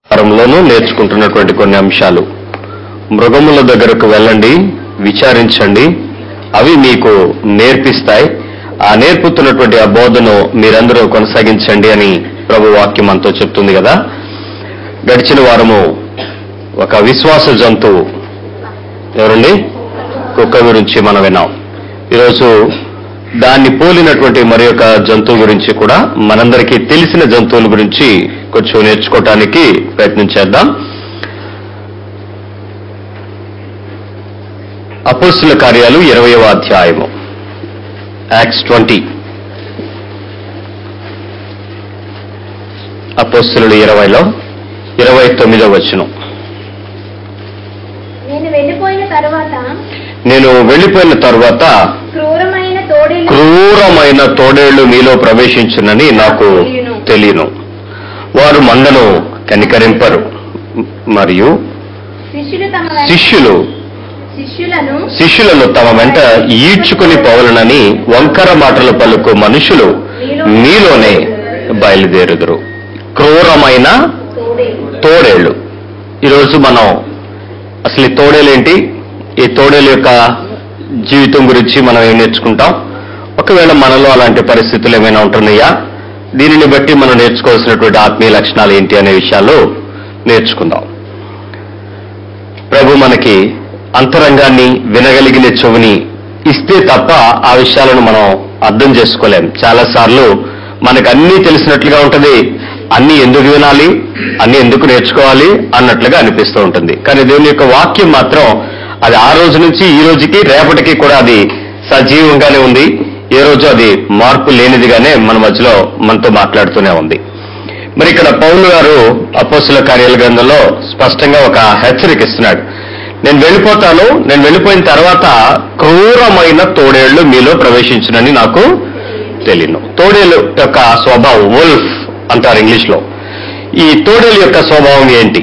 వారంలోనూ నేర్చుకుంటున్నటువంటి కొన్ని అంశాలు మృగముల దగ్గరకు వెళ్ళండి విచారించండి అవి మీకు నేర్పిస్తాయి ఆ నేర్పుతున్నటువంటి ఆ బోధను మీరందరూ కొనసాగించండి అని ప్రభు వాక్యం మనతో చెప్తుంది కదా గడిచిన వారము ఒక విశ్వాస జంతువు ఎవరండి కుక్క గురించి మనం విన్నాం ఈరోజు దాన్ని పోలినటువంటి మరి ఒక జంతువు గురించి కూడా మనందరికీ తెలిసిన జంతువుల గురించి కొంచెం నేర్చుకోవటానికి ప్రయత్నం చేద్దాం అపోస్తుల కార్యాలు ఇరవయవ అధ్యాయము యాక్ట్స్ ట్వంటీ అపోస్తులు ఇరవైలో ఇరవై తొమ్మిదో వచనం నేను వెళ్ళిపోయిన తర్వాత నేను వెళ్ళిపోయిన తర్వాత క్రూరమైన తోడేలు క్రూరమైన తోడేళ్లు మీలో ప్రవేశించునని నాకు తెలియను వారు మందను కనికరింపరు మరియు శిష్యులు తమ వెంట- శిష్యులు శిష్యులను శిష్యులను తమ వెంట ఈడ్చుకుని పోవలనని వంకర మాటలు పలుకు మనుషులు మీలోనే బయలుదేరుదురు క్రూరమైన తోడేలు తోడేళ్లు ఈరోజు మనం అసలు ఈ తోడేలేంటి ఈ తోడేలు యొక్క జీవితం గురించి మనం ఏం నేర్చుకుంటాం ఒకవేళ మనలో అలాంటి పరిస్థితులు ఏమైనా ఉంటున్నాయా దీనిని బట్టి మనం నేర్చుకోవాల్సినటువంటి ఆత్మీయ లక్షణాలు ఏంటి అనే విషయాలు నేర్చుకుందాం ప్రభు మనకి అంతరంగాన్ని వినగలిగిన చెవుని ఇస్తే తప్ప ఆ విషయాలను మనం అర్థం చేసుకోలేం చాలాసార్లు మనకు అన్నీ తెలిసినట్లుగా ఉంటుంది అన్నీ ఎందుకు వినాలి అన్నీ ఎందుకు నేర్చుకోవాలి అన్నట్లుగా అనిపిస్తూ ఉంటుంది కానీ దేవుని యొక్క వాక్యం మాత్రం అది ఆ రోజు నుంచి ఈ రోజుకి రేపటికి కూడా అది సజీవంగానే ఉంది ఏ రోజు అది మార్పు లేనిదిగానే మన మధ్యలో మనతో మాట్లాడుతూనే ఉంది మరి ఇక్కడ పౌలు గారు అపోస్తుల కార్యాల గ్రంథంలో స్పష్టంగా ఒక హెచ్చరిక ఇస్తున్నాడు నేను వెళ్ళిపోతాను నేను వెళ్ళిపోయిన తర్వాత క్రూరమైన తోడేళ్లు మీలో ప్రవేశించునని నాకు తెలియను తోడేలు యొక్క స్వభావం వుల్ఫ్ అంటారు ఇంగ్లీష్ లో ఈ తోడేలు యొక్క స్వభావం ఏంటి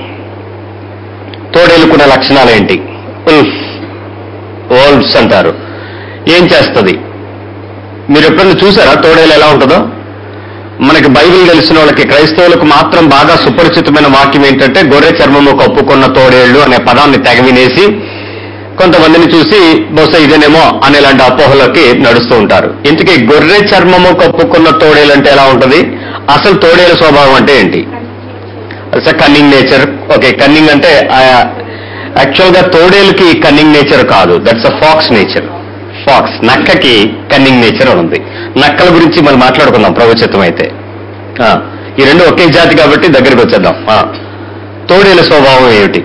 తోడేలుకున్న లక్షణాలు ఏంటి ఉల్ఫ్ వోల్ఫ్స్ అంటారు ఏం చేస్తుంది మీరు ఎప్పుడైనా చూసారా తోడేలు ఎలా ఉంటుందో మనకి బైబిల్ తెలిసిన వాళ్ళకి క్రైస్తవులకు మాత్రం బాగా సుపరిచితమైన వాక్యం ఏంటంటే గొర్రె చర్మము కప్పుకున్న తోడేళ్లు అనే పదాన్ని తెగవినేసి కొంతమందిని చూసి బహుశా ఇదేనేమో అనేలాంటి అపోహలకి నడుస్తూ ఉంటారు ఇంతకీ గొర్రె చర్మము కప్పుకున్న తోడేలు అంటే ఎలా ఉంటుంది అసలు తోడేల స్వభావం అంటే ఏంటి అసలు కన్నింగ్ నేచర్ ఓకే కన్నింగ్ అంటే యాక్చువల్ గా తోడేలుకి కన్నింగ్ నేచర్ కాదు that's a fox nature fox నక్కకి కన్నింగ్ నేచర్ అని ఉంది నక్కల గురించి మనం మాట్లాడుకుందాం ప్రభుత్వం అయితే ఆ, ఈ రెండు ఒకే జాతి కాబట్టి దగ్గరికి వచ్చేద్దాం ఆ, తోడేల స్వభావం ఏమిటి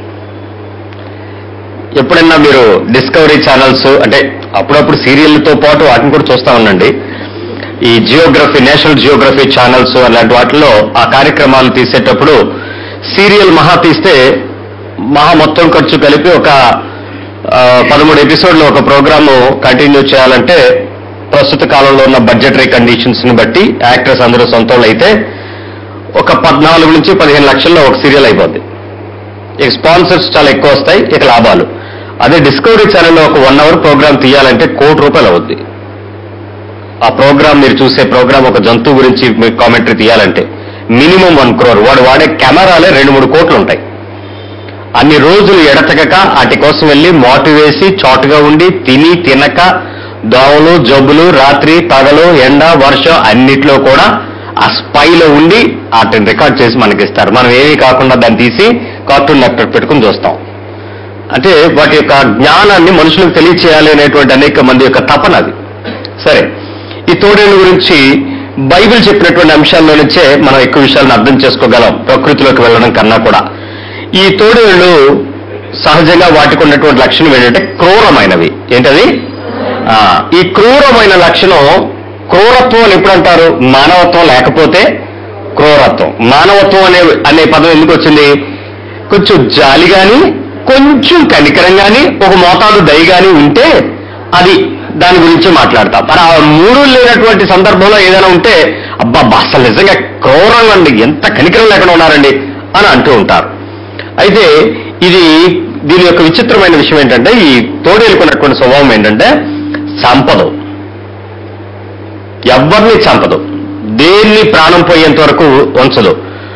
ఎప్పుడైనా మీరు డిస్కవరీ ఛానల్స్ అంటే అప్పుడప్పుడు సీరియల్తో పాటు వాటిని కూడా చూస్తా ఉండండి ఈ జియోగ్రఫీ నేషనల్ జియోగ్రఫీ ఛానల్స్ అలాంటి వాటిలో ఆ కార్యక్రమాలు తీసేటప్పుడు సీరియల్ మహా తీస్తే మహా మొత్తం ఖర్చు కలిపి ఒక ఆ, పదమూడు ఎపిసోడ్లు ఒక ప్రోగ్రాము కంటిన్యూ చేయాలంటే ప్రస్తుత కాలంలో ఉన్న బడ్జెటరీ కండిషన్స్ ని బట్టి యాక్టర్స్ అందరూ సొంత వాళ్ళు అయితే ఒక పద్నాలుగు నుంచి పదిహేను లక్షల్లో ఒక సీరియల్ అయిపోద్ది ఇక స్పాన్సర్స్ చాలా ఎక్కువ వస్తాయి ఇక లాభాలు అదే డిస్కవరీ ఛానల్లో ఒక వన్ అవర్ ప్రోగ్రామ్ తీయాలంటే కోటి రూపాయలు అవుద్ది ఆ ప్రోగ్రామ్ మీరు చూసే ప్రోగ్రామ్ ఒక జంతువు గురించి మీకు కామెంటరీ తీయాలంటే మినిమం వన్ క్రోర్ వాడు వాడే కెమెరాలే రెండు మూడు కోట్లు ఉంటాయి అన్ని రోజులు ఎడతెగక వాటి కోసం వెళ్ళి మోటు వేసి చాటుగా ఉండి తిని తినక దోమలు జబ్బులు రాత్రి పగలు ఎండ వర్షం అన్నిట్లో కూడా ఆ స్పైలో ఉండి వాటిని రికార్డ్ చేసి మనకి ఇస్తారు మనం ఏమీ కాకుండా దాన్ని తీసి కార్టూన్ నెట్వర్క్ పెట్టుకుని చూస్తాం అంటే వాటి యొక్క జ్ఞానాన్ని మనుషులకు తెలియచేయాలి అనేటువంటి అనేక మంది యొక్క తపన అది సరే ఈ తోడేళ్ళ గురించి బైబిల్ చెప్పినటువంటి అంశాల్లో నుంచే మనం ఎక్కువ విషయాలను అర్థం చేసుకోగలం ప్రకృతిలోకి వెళ్ళడం కన్నా కూడా ఈ తోడేళ్ళు సహజంగా వాటికి ఉన్నటువంటి లక్షణం ఏంటంటే క్రూరమైనవి ఏంటది ఆ, ఈ క్రూరమైన లక్షణం క్రూరత్వం అని ఎప్పుడు అంటారు మానవత్వం లేకపోతే క్రూరత్వం మానవత్వం అనే అనే పదం ఎందుకు వచ్చింది కొంచెం జాలి గాని కొంచెం కనికరం గాని ఒక మోతాదు దయ గాని ఉంటే అది దాని గురించి మాట్లాడతాం మరి ఆ మూడు లేనటువంటి సందర్భంలో ఏదైనా ఉంటే అబ్బా అబ్బా, అసలు నిజంగా క్రూరం అండి ఎంత కనికరం లేకుండా ఉన్నారండి అని అంటూ ఉంటారు అయితే ఇది దీని యొక్క విచిత్రమైన విషయం ఏంటంటే ఈ తోడేలుకున్నటువంటి స్వభావం ఏంటంటే సంపదు ఎవరిని చంపదు దేన్ని ప్రాణం పోయేంత వరకు ఉంచదు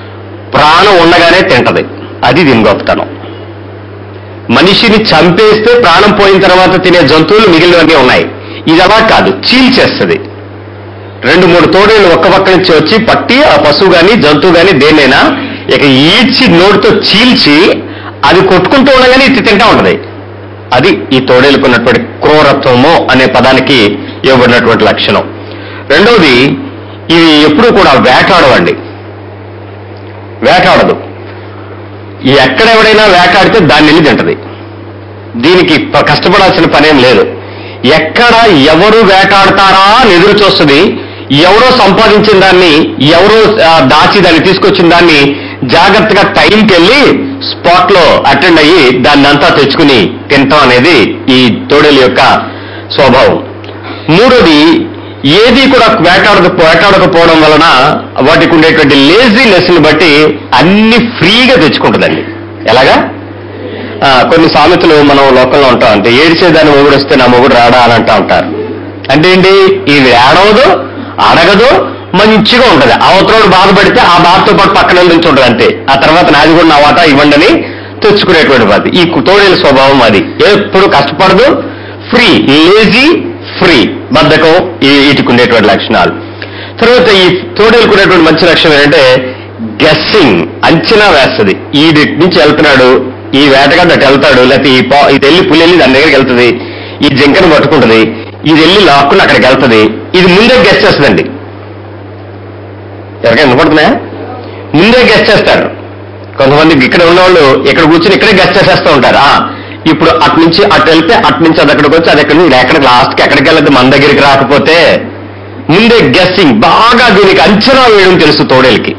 ప్రాణం ఉండగానే తింటది అది దీని గొప్పతనం మనిషిని చంపేస్తే ప్రాణం పోయిన తర్వాత తినే జంతువులు మిగిలినవన్నీ ఉన్నాయి ఇది అలా కాదు చీల్చేస్తుంది రెండు మూడు తోడేళ్ళు ఒక్క పక్క నుంచి వచ్చి పట్టి ఆ పశువు గాని జంతువు గాని దేనైనా ఇక ఈడ్చి నోటితో చీల్చి అది కొట్టుకుంటూ ఉండగానే ఇది తింటా ఉంటది అది ఈ తోడేలుకున్నటువంటి క్రూరత్వము అనే పదానికి ఇవ్వబడినటువంటి లక్షణం రెండవది ఇవి ఎప్పుడూ కూడా వేటాడవండి వేటాడదు ఎక్కడెవడైనా వేటాడితే దాన్ని వెళ్ళి తింటది దీనికి ప- కష్టపడాల్సిన పనేం లేదు ఎక్కడ ఎవరు వేటాడతారా అని ఎదురు చూస్తుంది ఎవరో సంపాదించిన దాన్ని ఎవరో ఆ, దాచి దాన్ని తీసుకొచ్చిన దాన్ని జాగ్రత్తగా టైంకి వెళ్ళి స్పాట్ లో అటెండ్ అయ్యి దాన్ని అంతా తెచ్చుకుని తింటాం అనేది ఈ తోడేలు యొక్క స్వభావం మూడోది ఏది కూడా వేటాడక వేటాడకపోవడం వలన వాటికి ఉండేటువంటి లేజీనెస్ ని బట్టి అన్ని ఫ్రీగా తెచ్చుకుంటుందండి ఎలాగా ఆ, కొన్ని సామెతలు మనం లోకంలో ఉంటాం అంటే ఏడిచేదాన్ని మొగుడు వస్తే నా మొగుడు రాడా అని అంటా ఉంటారు అంటే ఏంటి ఇది ఏడవదు అడగదు మంచిగా ఉంటది అవతలోడు బాధపడితే ఆ బాధతో పాటు పక్కన నుంచి ఉంటుంది అంతే ఆ తర్వాత నాది కూడా నా వాటా ఇవ్వండి అని తెచ్చుకునేటువంటి బాధ ఈ తోడేల స్వభావం అది ఎప్పుడు కష్టపడదు ఫ్రీ లేజీ ఫ్రీ బద్ధకం ఈ వీటికి ఉండేటువంటి లక్షణాలు తర్వాత ఈ తోడేలకు ఉండేటువంటి మంచి లక్షణం ఏంటంటే గెస్సింగ్ అంచనా వేస్తుంది ఈ నుంచి వెళ్తున్నాడు ఈ వేటగాడు అటు వెళ్తాడు లేకపోతే ఈ పా ఇది వెళ్ళి పులి వెళ్ళి దాని దగ్గరికి వెళ్తుంది ఈ జింకను పట్టుకుంటుంది ఇది వెళ్ళి లాక్కుని అక్కడికి వెళ్తుంది ఇది ముందే గెస్ట్ చేస్తుందండి ఎవరికైనా వినపడుతున్నాయా ముందే గెస్ట్ చేస్తారు కొంతమంది ఇక్కడ ఉన్నవాళ్ళు ఇక్కడ కూర్చుని ఇక్కడే గెస్ట్ చేసేస్తూ ఉంటారు ఆ, ఇప్పుడు అటు నుంచి అటు వెళ్తే అటు నుంచి అది అక్కడికి వచ్చి అది ఎక్కడి నుంచి ఎక్కడికి లాస్ట్కి ఎక్కడికి వెళ్ళదు మన దగ్గరికి రాకపోతే ముందే గెస్సింగ్ బాగా దీనికి అంచనా వేయడం తెలుసు తోడేలకి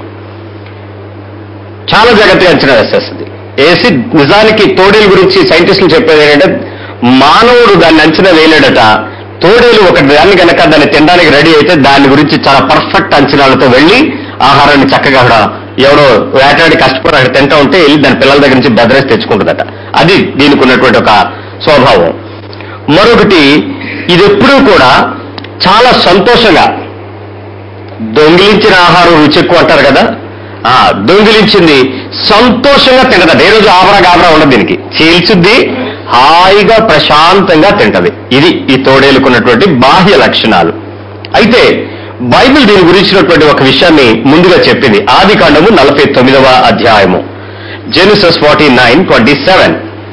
చాలా జాగ్రత్తగా అంచనా వేసేస్తుంది వేసి నిజానికి తోడేలు గురించి సైంటిస్టులు చెప్పేది ఏంటంటే మానవుడు దాన్ని అంచనా వేయలేడట తోడేలు ఒక దాన్ని కనుక దాన్ని తినడానికి రెడీ అయితే దాని గురించి చాలా పర్ఫెక్ట్ అంచనాలతో వెళ్ళి ఆహారాన్ని చక్కగా అక్కడ ఎవడో వేటాడి కష్టపడి అక్కడ తింటా ఉంటే వెళ్ళి దాని పిల్లల దగ్గర నుంచి బెదరేసి తెచ్చుకుంటుందట అది దీనికి ఉన్నటువంటి ఒక స్వభావం మరొకటి ఇది ఎప్పుడూ కూడా చాలా సంతోషంగా దొంగిలించిన ఆహారం రుచి ఎక్కువ అంటారు కదా ఆ దొంగిలించింది సంతోషంగా తింటదట ఏ రోజు ఆబరా గాబరా ఉండదు దీనికి చీల్చుద్ది హాయిగా ప్రశాంతంగా తింటది ఇది ఈ తోడేలుకున్నటువంటి బాహ్య లక్షణాలు అయితే బైబిల్ దీని గురించినటువంటి ఒక విషయాన్ని ముందుగా చెప్పింది ఆది కాండము నలభై తొమ్మిదవ అధ్యాయము Genesis forty nine twenty seven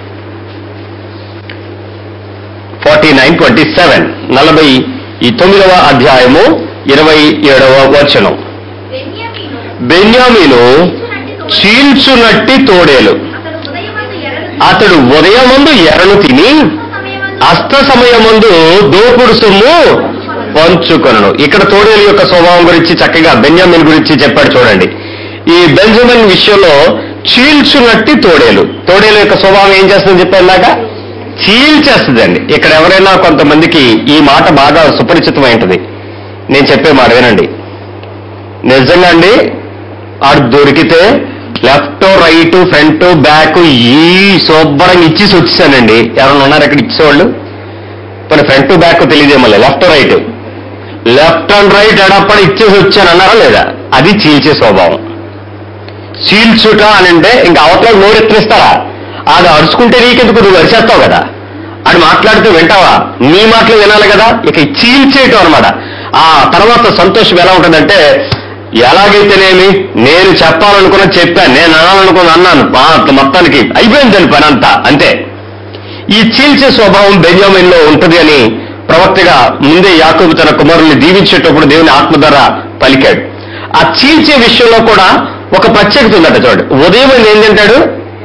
forty nine twenty seven నలభై ఈ తొమ్మిదవ అధ్యాయము ఇరవై ఏడవ వచనం బెన్యామీను బెన్యామీను చీల్చునట్టి తోడేలు అతడు ఉదయమందు ఎరలు అతడు ఉదయమందు ఎరను తిని సమయమందు అస్త సమయమందు దోపుడు సొమ్ము పంచుకొనను ఇక్కడ తోడేలు యొక్క స్వభావం గురించి చక్కగా బెన్యామిన్ గురించి చెప్పాడు చూడండి ఈ బెంజమిన్ విషయంలో చీల్చునట్టి తోడేలు తోడేలు యొక్క స్వభావం ఏం చేస్తుందని చెప్పేలాగా చీల్చేస్తుందండి ఇక్కడ ఎవరైనా కొంతమందికి ఈ మాట బాగా సుపరిచితమైంటుంది నేను చెప్పే మాట వినండి నిజంగా అండి ఆడు దొరికితే లెఫ్ట్ రైట్ ఫ్రంట్ బ్యాక్ ఈ శుభ్రంగా ఇచ్చేసి వచ్చేసానండి ఎవరైనా ఉన్నారు ఇక్కడ ఇచ్చేవాళ్ళు మన ఫ్రంట్ బ్యాక్ తెలియదేమలే left right left and right ఎడప్పని ఇచ్చేసి వచ్చాను అన్నారా లేదా అది చీల్చే స్వభావం చీల్చుట అని అంటే ఇంకా అవతల నోరెత్తిస్తారా ఆడు అరుచుకుంటే నీకెందుకు నువ్వు అరిచేస్తావు కదా ఆడు మాట్లాడితే వింటావా నీ మాటలు వినాలి కదా ఇక ఈ చీల్చేయటం అనమాట ఆ తర్వాత సంతోషం ఎలా ఉంటుందంటే ఎలాగైతేనేమి నేను చెప్పాలనుకున్న చెప్పాను నేను అనాలనుకున్న అన్నాను ఆ, మొత్తానికి అయిపోయింది దాని పని అంతా అంతే ఈ చీల్చే స్వభావం బెంజామిన్లో ఉంటుంది అని ప్రవక్తగా ముందే యాకోబు తన కుమారుల్ని దీవించేటప్పుడు దేవుని ఆత్మ ద్వారా పలికాడు ఆ చీల్చే విషయంలో కూడా ఒక ప్రత్యేకత ఉందట చూడండి ఉదయం ఆయన ఏం తింటాడు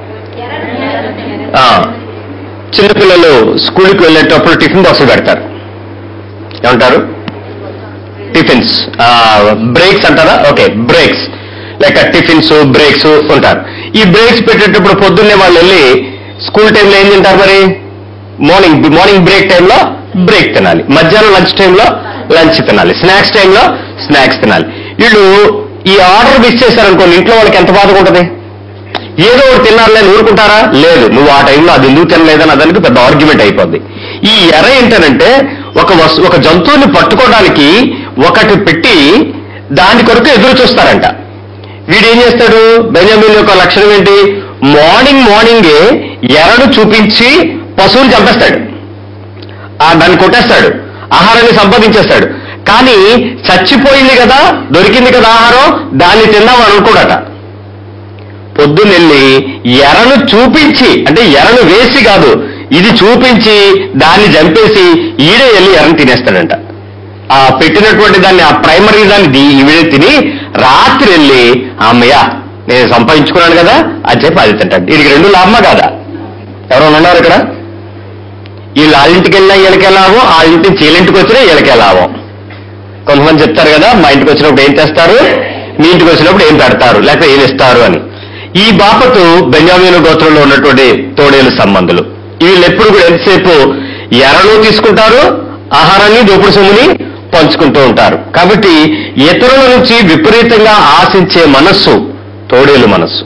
ఆ, చిన్నపిల్లలు స్కూల్కి వెళ్ళేటప్పుడు టిఫిన్ బాక్స్ పెడతారు ఏమంటారు టిఫిన్స్ బ్రేక్స్ అంటారా okay breaks like tiffins breaks ఉంటారు ఈ బ్రేక్స్ పెట్టేటప్పుడు పొద్దున్నే వాళ్ళు వెళ్ళి స్కూల్ టైంలో ఏం తింటారు మరి మార్నింగ్ మార్నింగ్ బ్రేక్ టైంలో బ్రేక్ తినాలి మధ్యాహ్నం లంచ్ టైంలో లంచ్ తినాలి స్నాక్స్ టైంలో స్నాక్స్ తినాలి వీళ్ళు ఈ ఆర్డర్ మిస్ చేశారనుకోండి ఇంట్లో వాళ్ళకి ఎంత బాధగా ఉంటుంది ఏదో ఒకటి తిన్నారులే అని ఊరుకుంటారా లేదు నువ్వు ఆ టైంలో అది ఎందుకు తినలేదని దానికి పెద్ద ఆర్గ్యుమెంట్ అయిపోద్ది ఈ ఎర ఏంటనంటే ఒక వస్తు ఒక జంతువుని పట్టుకోవడానికి ఒకటి పెట్టి దాని కొరకు ఎదురు చూస్తారంట వీడు ఏం చేస్తాడు బెంజమిన్ యొక్క లక్షణం ఏంటి మార్నింగ్ మార్నింగే ఎరను చూపించి పశువులు చంపేస్తాడు ఆ దాన్ని కొట్టేస్తాడు ఆహారాన్ని సంపాదించేస్తాడు కానీ చచ్చిపోయింది కదా దొరికింది కదా ఆహారం దాన్ని తిందాం అనుకోడట పొద్దునెళ్ళి ఎరను చూపించి అంటే ఎరను వేసి కాదు ఇది చూపించి దాన్ని చంపేసి ఈడే వెళ్ళి ఎరను తినేస్తాడంట ఆ పెట్టినటువంటి దాన్ని ఆ ప్రైమరీ దాన్ని దీ- ఈవిడే తిని రాత్రి వెళ్ళి అమ్మయ్య నేను సంపాదించుకున్నాను కదా అది చెప్పి అది తింటాడు వీడికి రెండు లాభమా కాదా ఎవరైనా ఉన్నారు ఇక్కడ వీళ్ళు వాళ్ళ ఇంటికి వెళ్ళినా వీళ్ళకే లాభం ఆ ఇంటి చీలింటికి వచ్చినా వీళ్ళకే లాభం కొంతమంది చెప్తారు కదా మా ఇంటికి వచ్చినప్పుడు ఏం తెస్తారు మీ ఇంటికి వచ్చినప్పుడు ఏం పెడతారు లేకపోతే ఏం ఇస్తారు అని ఈ బాపతు బెంజామీను గోత్రంలో ఉన్నటువంటి తోడేలు సంబంధులు వీళ్ళు ఎప్పుడు కూడా ఎంతసేపు ఎరను తీసుకుంటారు ఆహారాన్ని దోపుడు సొమ్ముని పంచుకుంటూ ఉంటారు కాబట్టి ఇతరుల నుంచి విపరీతంగా ఆశించే మనస్సు తోడేలు మనస్సు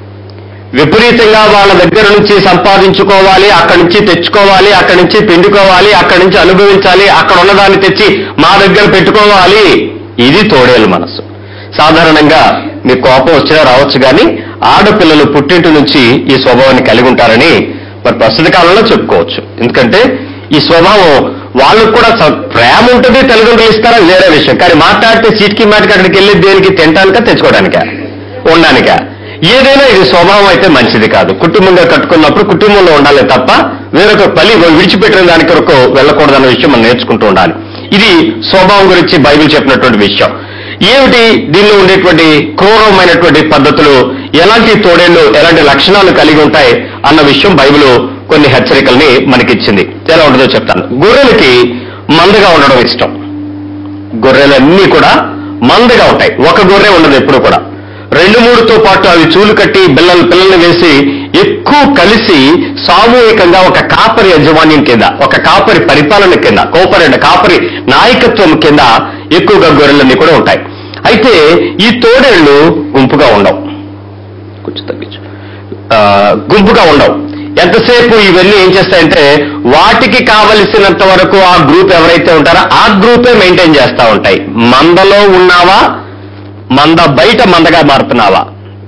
విపరీతంగా వాళ్ళ దగ్గర నుంచి సంపాదించుకోవాలి అక్కడి నుంచి తెచ్చుకోవాలి అక్కడి నుంచి పిండుకోవాలి అక్కడి నుంచి అనుభవించాలి అక్కడ ఉన్నదాన్ని తెచ్చి మా దగ్గర పెట్టుకోవాలి ఇది తోడేలు మనసు సాధారణంగా మీ కోపం వచ్చినా రావచ్చు కానీ ఆడపిల్లలు పుట్టింటి నుంచి ఈ స్వభావాన్ని కలిగి ఉంటారని మరి ప్రస్తుత కాలంలో చెప్పుకోవచ్చు ఎందుకంటే ఈ స్వభావం వాళ్ళకు కూడా స- ప్రేమ ఉంటుంది తల్లిదండ్రులు ఇస్తారా వేరే విషయం కానీ మాట్లాడితే చీటికి మాటికి అక్కడికి వెళ్ళి దేనికి తినడానికా తెచ్చుకోవడానికా ఉండడానికా ఏదైనా ఇది స్వభావం అయితే మంచిది కాదు కుటుంబంగా కట్టుకున్నప్పుడు కుటుంబంలో ఉండాలి తప్ప వేరొక పని విడిచిపెట్టిన దాని కొరకు వెళ్ళకూడదన్న విషయం మనం నేర్చుకుంటూ ఉండాలి ఇది స్వభావం గురించి బైబిల్ చెప్పినటువంటి విషయం ఏమిటి దీనిలో ఉండేటువంటి క్రూరమైనటువంటి పద్ధతులు ఎలాంటి తోడేళ్లు ఎలాంటి లక్షణాలు కలిగి ఉంటాయి అన్న విషయం బైబిల్ కొన్ని హెచ్చరికల్ని మనకిచ్చింది ఎలా ఉంటుందో చెప్తాను గొర్రెలకి మందగా ఉండడం ఇష్టం గొర్రెలన్నీ కూడా మందగా ఉంటాయి ఒక గొర్రె ఉండదు ఎప్పుడు కూడా రెండు మూడుతో పాటు అవి చూలు కట్టి బిల్లలు పిల్లల్ని వేసి ఎక్కువ కలిసి సామూహికంగా ఒక కాపరి యజమాన్యం కింద ఒక కాపరి పరిపాలన కింద కోపరి కాపరి నాయకత్వం కింద ఎక్కువగా గొర్రెలన్నీ కూడా ఉంటాయి అయితే ఈ తోడేళ్లు గుంపుగా ఉండవు కొంచెం తగ్గించు ఆ, గుంపుగా ఉండవు ఎంతసేపు ఇవన్నీ ఏం చేస్తాయంటే వాటికి కావలసినంత వరకు ఆ గ్రూప్ ఎవరైతే ఉంటారో ఆ గ్రూపే మెయింటైన్ చేస్తా ఉంటాయి మందలో ఉన్నావా మంద బయట మందగా మారుతున్నావా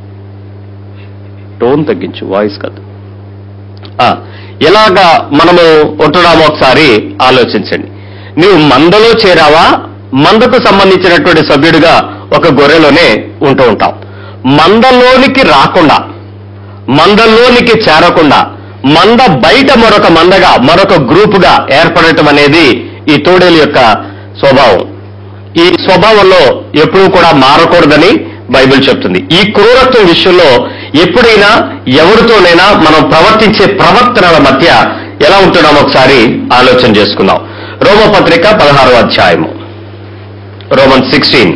టోన్ తగ్గించు వాయిస్ కాదు ఆ, ఎలాగా మనము ఉంటున్నామో ఒకసారి ఆలోచించండి నీవు మందలో చేరావా మందకు సంబంధించినటువంటి సభ్యుడిగా ఒక గొర్రెలోనే ఉంటూ ఉంటాం మందలోనికి రాకుండా మందలోనికి చేరకుండా మంద బయట మరొక మందగా మరొక గ్రూపుగా ఏర్పడటం అనేది ఈ తోడేలు యొక్క స్వభావం ఈ స్వభావంలో ఎప్పుడూ కూడా మారకూడదని బైబిల్ చెప్తుంది ఈ క్రూరత్వం విషయంలో ఎప్పుడైనా ఎవరితోనైనా మనం ప్రవర్తించే ప్రవర్తనల మధ్య ఎలా ఉంటున్నామో ఒకసారి ఆలోచన చేసుకుందాం రోమపత్రిక పదహారో అధ్యాయము రోమన్ సిక్స్టీన్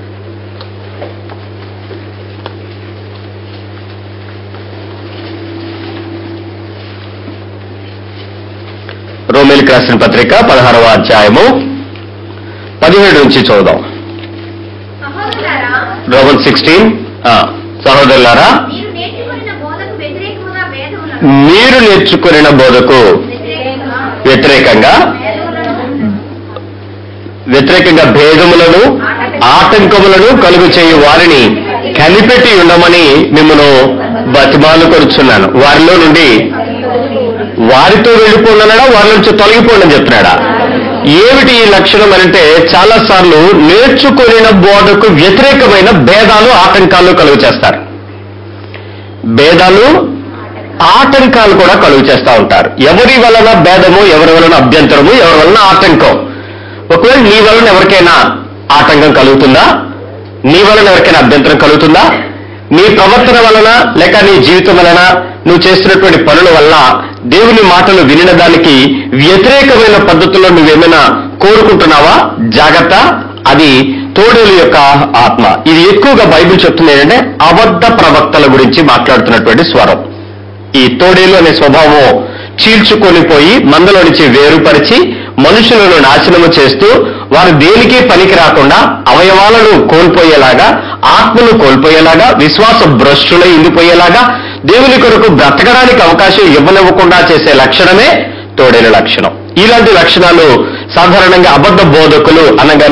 రోమిలికి రాసిన పత్రిక పదహారవ అధ్యాయము పదిహేడు నుంచి చూద్దాం సహోదరులారా రోమన్ సిక్స్టీన్ సహోదరులారా మీరు నేర్చుకున్న బోధకు వ్యతిరేకముగా వేదములను మీరు నేర్చుకున్న బోధకు వ్యతిరేకంగా వ్యతిరేకంగా వేదములను వ్యతిరేకంగా భేదములను ఆటంకములను కలుగు చేయు వారిని కనిపెట్టి ఉండమని మిమ్మల్ని బతిమాలు కొరుచున్నాను వారిలో నుండి వారితో వెళ్ళిపోండన్నాడా వారి నుంచి తొలగిపోండి అని చెప్తున్నాడా ఏమిటి ఈ లక్షణం అంటే చాలా సార్లు నేర్చుకున్న బోధకు వ్యతిరేకమైన భేదాలు ఆటంకాలు కలుగు చేస్తారు భేదాలు ఆటంకాలు కూడా కలుగు చేస్తూ ఉంటారు ఎవరి వలన భేదము ఎవరి వలన అభ్యంతరము ఎవరి వలన ఆటంకం ఒకవేళ నీ వలన ఎవరికైనా ఆటంకం కలుగుతుందా నీ వలన ఎవరికైనా అభ్యంతరం కలుగుతుందా నీ ప్రవర్తన వలన లేక నీ జీవితం వలన నువ్వు చేస్తున్నటువంటి పనుల వల్ల దేవుని మాటలు వినిన దానికి వ్యతిరేకమైన పద్ధతుల్లో నువ్వేమైనా కోరుకుంటున్నావా జాగ్రత్త అది తోడేలు యొక్క ఆత్మ ఇది ఎక్కువగా బైబిల్ చెప్తుంది ఏంటంటే అబద్ధ ప్రవక్తల గురించి మాట్లాడుతున్నటువంటి స్వరం ఈ తోడేలు అనే స్వభావం చీల్చుకొని పోయి మందలో నుంచి వేరుపరిచి మనుషులను నాశనము చేస్తూ వారు దేనికి పనికి రాకుండా అవయవాలను కోల్పోయేలాగా ఆత్మను కోల్పోయేలాగా విశ్వాస భ్రష్టులై ఇండిపోయేలాగా దేవుని కొరకు బ్రతకడానికి అవకాశం ఇవ్వనివ్వకుండా చేసే లక్షణమే తోడేలు లక్షణం ఇలాంటి లక్షణాలు సాధారణంగా అబద్ధ బోధకులు అనగానే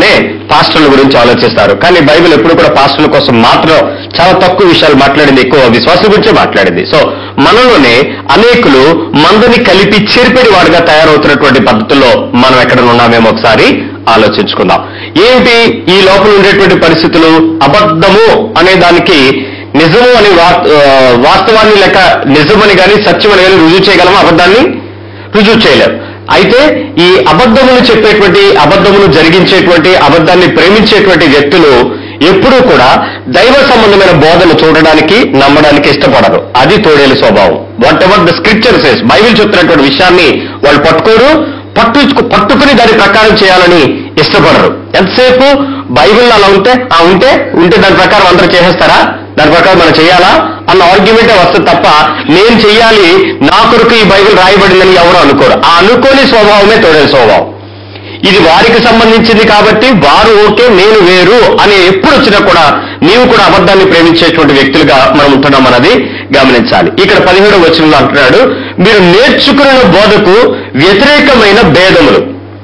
పాస్టర్ల గురించి ఆలోచిస్తారు కానీ బైబిల్ ఎప్పుడు కూడా పాస్టర్ల కోసం మాత్రం చాలా తక్కువ విషయాలు మాట్లాడింది ఎక్కువ విశ్వాసం గురించే మాట్లాడింది సో మనలోనే అనేకులు మందుని కలిపి చెరిపెడి వాడుగా తయారవుతున్నటువంటి పద్ధతుల్లో మనం ఎక్కడ ఉన్నామేమో ఒకసారి ఆలోచించుకుందాం ఏంటి ఈ లోపల ఉండేటువంటి పరిస్థితులు అబద్ధము అనే దానికి నిజము అని వా- ఆ, వాస్తవాన్ని లేక నిజమని కానీ సత్యమని కానీ రుజువు చేయగలమా అబద్ధాన్ని రుజువు చేయలేం అయితే ఈ అబద్ధములు చెప్పేటువంటి అబద్ధములు జరిగించేటువంటి అబద్ధాన్ని ప్రేమించేటువంటి వ్యక్తులు ఎప్పుడూ కూడా దైవ సంబంధమైన బోధన చూడడానికి నమ్మడానికి ఇష్టపడరు అది తోడేలు స్వభావం whatever the scripture says Bible చెప్తున్నటువంటి విషయాన్ని వాళ్ళు పట్టుకోరు పట్టు పట్టుకుని దాని ప్రకారం చేయాలని ఇష్టపడరు ఎంతసేపు బైబిల్ అలా ఉంటే ఆ ఉంటే ఉంటే దాని ప్రకారం అందరూ చేసేస్తారా దాని ప్రకారం మనం చేయాలా అన్న ఆర్గ్యుమెంటే వస్తుంది తప్ప నేను చెయ్యాలి నా కొరకు ఈ బైబిల్ రాయబడిందని ఎవరు అనుకోరు ఆ అనుకోని స్వభావమే తోడే స్వభావం ఇది వారికి సంబంధించింది కాబట్టి వారు ఓకే నేను వేరు అని ఎప్పుడు వచ్చినా కూడా నీవు కూడా అబద్ధాన్ని ప్రేమించేటువంటి వ్యక్తులుగా మనం ఉంటున్నాం అన్నది గమనించాలి ఇక్కడ పదిహేడు వచనంలో అంటున్నాడు మీరు నేర్చుకున్న బోధకు వ్యతిరేకమైన భేదములు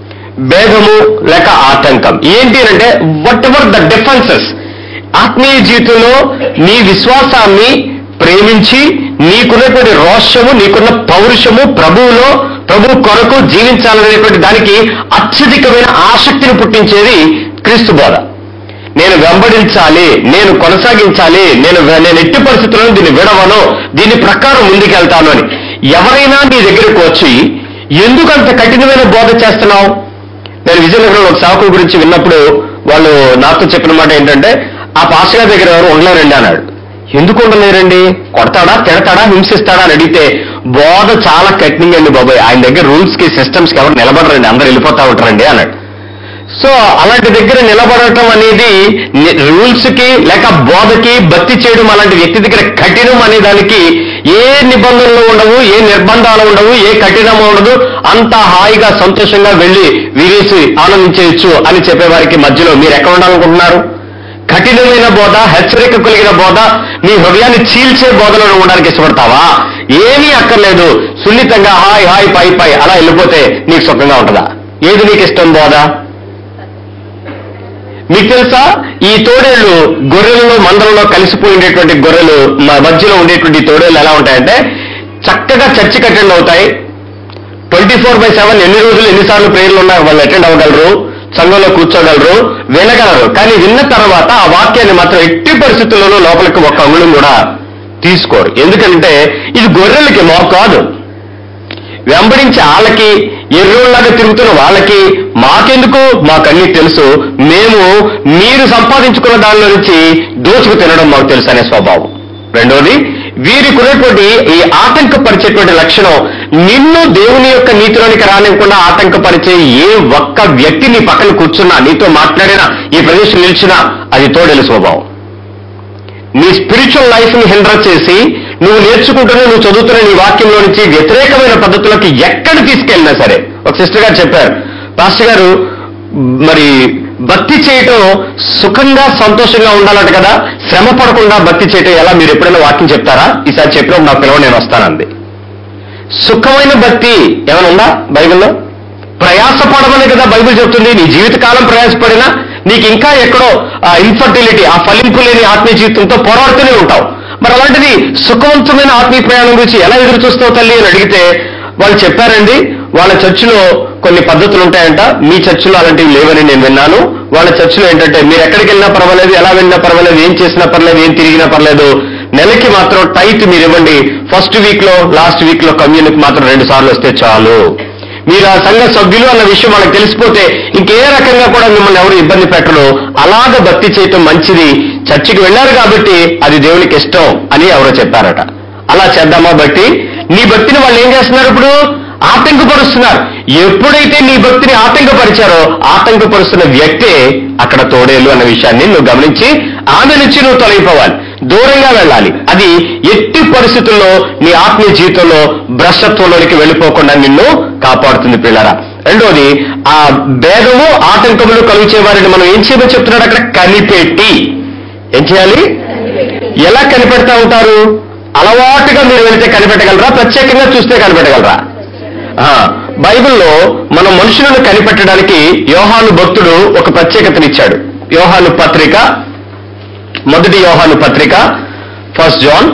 భేదము లేక ఆటంకం ఏంటి అంటే వాట్ ఎవర్ ద డిఫరెన్సెస్ ఆత్మీయ జీవితంలో నీ విశ్వాసాన్ని ప్రేమించి నీకున్నటువంటి రోషము నీకున్న పౌరుషము ప్రభువులో ప్రభు కొరకు జీవించాలనేటువంటి దానికి అత్యధికమైన ఆసక్తిని పుట్టించేది క్రీస్తు బోధ నేను వెంబడించాలి నేను కొనసాగించాలి నేను నేను ఎట్టి పరిస్థితుల్లో దీన్ని విడవను దీని ప్రకారం ముందుకెళ్తాను అని ఎవరైనా నీ దగ్గరకు వచ్చి ఎందుకు అంత కఠినమైన బోధ చేస్తున్నావు నేను విజయనగరంలో ఒక సాకుల గురించి విన్నప్పుడు వాళ్ళు నాతో చెప్పిన మాట ఏంటంటే ఆ పాస్టర్ గారి దగ్గర ఎవరు ఉండలేరండి అన్నాడు ఎందుకు ఉండలేరండి కొడతాడా తిడతాడా హింసిస్తాడా అని అడిగితే బోధ చాలా కఠినంగా అండి బాబాయ్ ఆయన దగ్గర రూల్స్ కి సిస్టమ్స్ కి ఎవరు నిలబడరండి అందరూ వెళ్ళిపోతా ఉంటారండి అన్నాడు సో అలాంటి దగ్గర నిలబడటం అనేది రూల్స్ కి లేక బోధకి భక్తి చేయడం అలాంటి వ్యక్తి దగ్గర కఠినం అనే దానికి ఏ నిబంధనలు ఉండవు ఏ నిర్బంధాలు ఉండవు ఏ కఠినము ఉండదు అంత హాయిగా సంతోషంగా వెళ్ళి వినేసి ఆనందించవచ్చు అని చెప్పేవారికి మధ్యలో మీరు ఎక్కడ ఉండాలనుకుంటున్నారు కఠినమైన బోధ హెచ్చరిక కలిగిన బోధ నీ హృదయాన్ని చీల్చే బోధలో ఉండడానికి ఇష్టపడతావా ఏమీ అక్కర్లేదు సున్నితంగా హాయ్ హాయ్ పై పై అలా వెళ్ళిపోతే నీకు సుఖంగా ఉంటుందా ఏది నీకు ఇష్టం బోధ మీకు తెలుసా ఈ తోడేళ్లు గొర్రెలలో మందలలో కలిసిపోయినటువంటి గొర్రెలు మా మధ్యలో ఉండేటువంటి ఈ తోడేళ్లు ఎలా ఉంటాయంటే చక్కగా చర్చికి అటెండ్ అవుతాయి ట్వంటీ ఫోర్ బై సెవెన్ ఎన్ని రోజులు ఎన్నిసార్లు ప్రేయర్లు ఉన్నా వాళ్ళు అటెండ్ అవ్వగలరు సంఘంలో కూర్చోగలరు వినగలరు కానీ విన్న తర్వాత ఆ వాక్యాన్ని మాత్రం ఎట్టి పరిస్థితుల్లోనూ లోపలికి ఒక్క అంగుళం కూడా తీసుకోరు ఎందుకంటే ఇది గొర్రెలకి మా కాదు వెంబడించి వాళ్ళకి ఎర్రోళ్ళగా తిరుగుతున్న వాళ్ళకి మాకెందుకు మాకన్నీ తెలుసు మేము మీరు సంపాదించుకున్న దానిలో నుంచి దోచుకు తినడం మాకు తెలుసు అనే స్వభావం రెండోది వీరికి ఉన్నటువంటి ఈ ఆటంకపరిచేటువంటి లక్షణం నిన్ను దేవుని యొక్క నీతిలోనికి రానివ్వకుండా ఆటంకపరిచే ఏ ఒక్క వ్యక్తి నీ పక్కన కూర్చున్నా నీతో మాట్లాడినా ఈ ప్రదేశం నిలిచినా అది తోడేలు స్వభావం నీ స్పిరిచువల్ లైఫ్ ని హిండర్ చేసి నువ్వు నేర్చుకుంటున్న నువ్వు చదువుతున్న నీ వాక్యంలో నుంచి వ్యతిరేకమైన పద్ధతులకు ఎక్కడ తీసుకెళ్ళినా సరే ఒక సిస్టర్ గారు చెప్పారు పాస్టర్ గారు మరి భక్తి చేయటం సుఖంగా సంతోషంగా ఉండాలంట కదా శ్రమ పడకుండా భక్తి చేయటం ఎలా మీరు ఎప్పుడైనా వాక్యం చెప్తారా ఈసారి చెప్పినప్పుడు నా పిల్లవ నేను వస్తానంది సుఖమైన భక్తి ఏమైనా ఉందా బైబిల్లో ప్రయాసపడమని కదా బైబిల్ చెప్తుంది నీ జీవితకాలం ప్రయాసపడినా నీకు ఇంకా ఎక్కడో ఆ ఇన్ఫర్టిలిటీ ఆ ఫలింపు లేని ఆత్మీయ జీవితంతో పోరాడుతూనే ఉంటావు మరి అలాంటిది సుఖవంతమైన ఆత్మీయ ప్రయాణం గురించి ఎలా ఎదురు చూస్తావు తల్లి అని అడిగితే వాళ్ళు చెప్పారండి వాళ్ళ చర్చిలో కొన్ని పద్ధతులు ఉంటాయంట మీ చర్చిలో అలాంటివి లేవని నేను విన్నాను వాళ్ళ చర్చిలో ఏంటంటే మీరు ఎక్కడికి వెళ్ళినా పర్వాలేదు ఎలా వెళ్ళినా పర్వాలేదు ఏం చేసినా పర్లేదు ఏం తిరిగినా పర్లేదు నెలకి మాత్రం టైట్ మీరు ఇవ్వండి ఫస్ట్ వీక్ లో లాస్ట్ వీక్ లో కమ్యూనికి మాత్రం రెండు సార్లు వస్తే చాలు మీరు ఆ సంఘ సభ్యులు అన్న విషయం వాళ్ళకి తెలిసిపోతే ఇంకే రకంగా కూడా మిమ్మల్ని ఎవరు ఇబ్బంది పెట్టరు అలాగ భక్తి చేయటం మంచిది చర్చికి వెళ్ళారు కాబట్టి అది దేవునికి ఇష్టం అని ఎవరో చెప్పారట అలా చేద్దామా బట్టి నీ భక్తిని వాళ్ళు ఏం చేస్తున్నారు ఇప్పుడు ఆటంకపరుస్తున్నారు ఎప్పుడైతే నీ భక్తిని ఆటంకపరిచారో ఆటంకపరుస్తున్న వ్యక్తే అక్కడ తోడేలు అన్న విషయాన్ని నువ్వు గమనించి ఆమె నుంచి నువ్వు తొలగిపోవాలి దూరంగా వెళ్ళాలి అది ఎట్టి పరిస్థితుల్లో నీ ఆత్మీయ జీవితంలో భ్రష్టత్వంలోనికి వెళ్ళిపోకుండా నిన్ను కాపాడుతుంది పిల్లరా రెండోది ఆ భేదము ఆటంకములు కలిగించే వారిని మనం ఏం చేయమని చెప్తున్నాడు అక్కడ కనిపెట్టి ఏం చేయాలి ఎలా కనిపెడతా ఉంటారు అలవాటుగా మీరు వెళితే కనిపెట్టగలరా ప్రత్యేకంగా చూస్తే కనిపెట్టగలరా ఆ, బైబిల్లో మనం మనుషులను కనిపెట్టడానికి యోహాను భక్తుడు ఒక ప్రత్యేకతనిచ్చాడు యోహాను పత్రిక మొదటి యోహాను పత్రిక ఫస్ట్ జాన్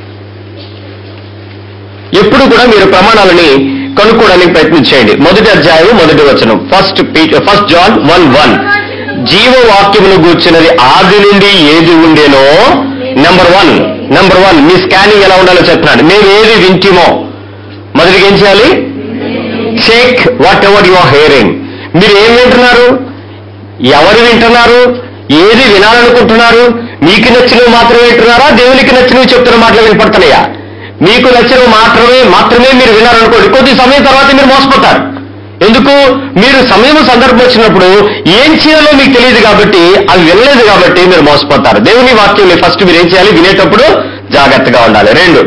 ఎప్పుడు కూడా మీరు ప్రమాణాలని కనుక్కోవడానికి ప్రయత్నం చేయండి మొదటి అధ్యాయం మొదటి వచనం first first John one one జీవవాక్యమును గూర్చినది ఆది నుండి ఏది ఉండేనో నెంబర్ వన్ నెంబర్ వన్ మీ స్కానింగ్ ఎలా ఉండాలో చెప్తున్నాడు మేము ఏది వింటిమో మొదటిగా ఏం చేయాలి check whatever you are hearing మీరు ఏం వింటున్నారు ఎవరు వింటున్నారు ఏది వినాలనుకుంటున్నారు మీకు నచ్చినవి మాత్రమే వింటున్నారా దేవునికి నచ్చినవి చెప్తున్న మాటలు వినపడుతున్నాయా మీకు నచ్చినవి మాత్రమే మాత్రమే మీరు వినాలనుకోండి కొద్ది సమయం తర్వాత మీరు మోసపోతారు ఎందుకు మీరు సమయం సందర్భం వచ్చినప్పుడు ఏం చేయాలో మీకు తెలియదు కాబట్టి అవి వినలేదు కాబట్టి మీరు మోసపోతారు దేవుని వాక్యం ఫస్ట్ మీరు ఏం చేయాలి వినేటప్పుడు జాగ్రత్తగా ఉండాలి రెండు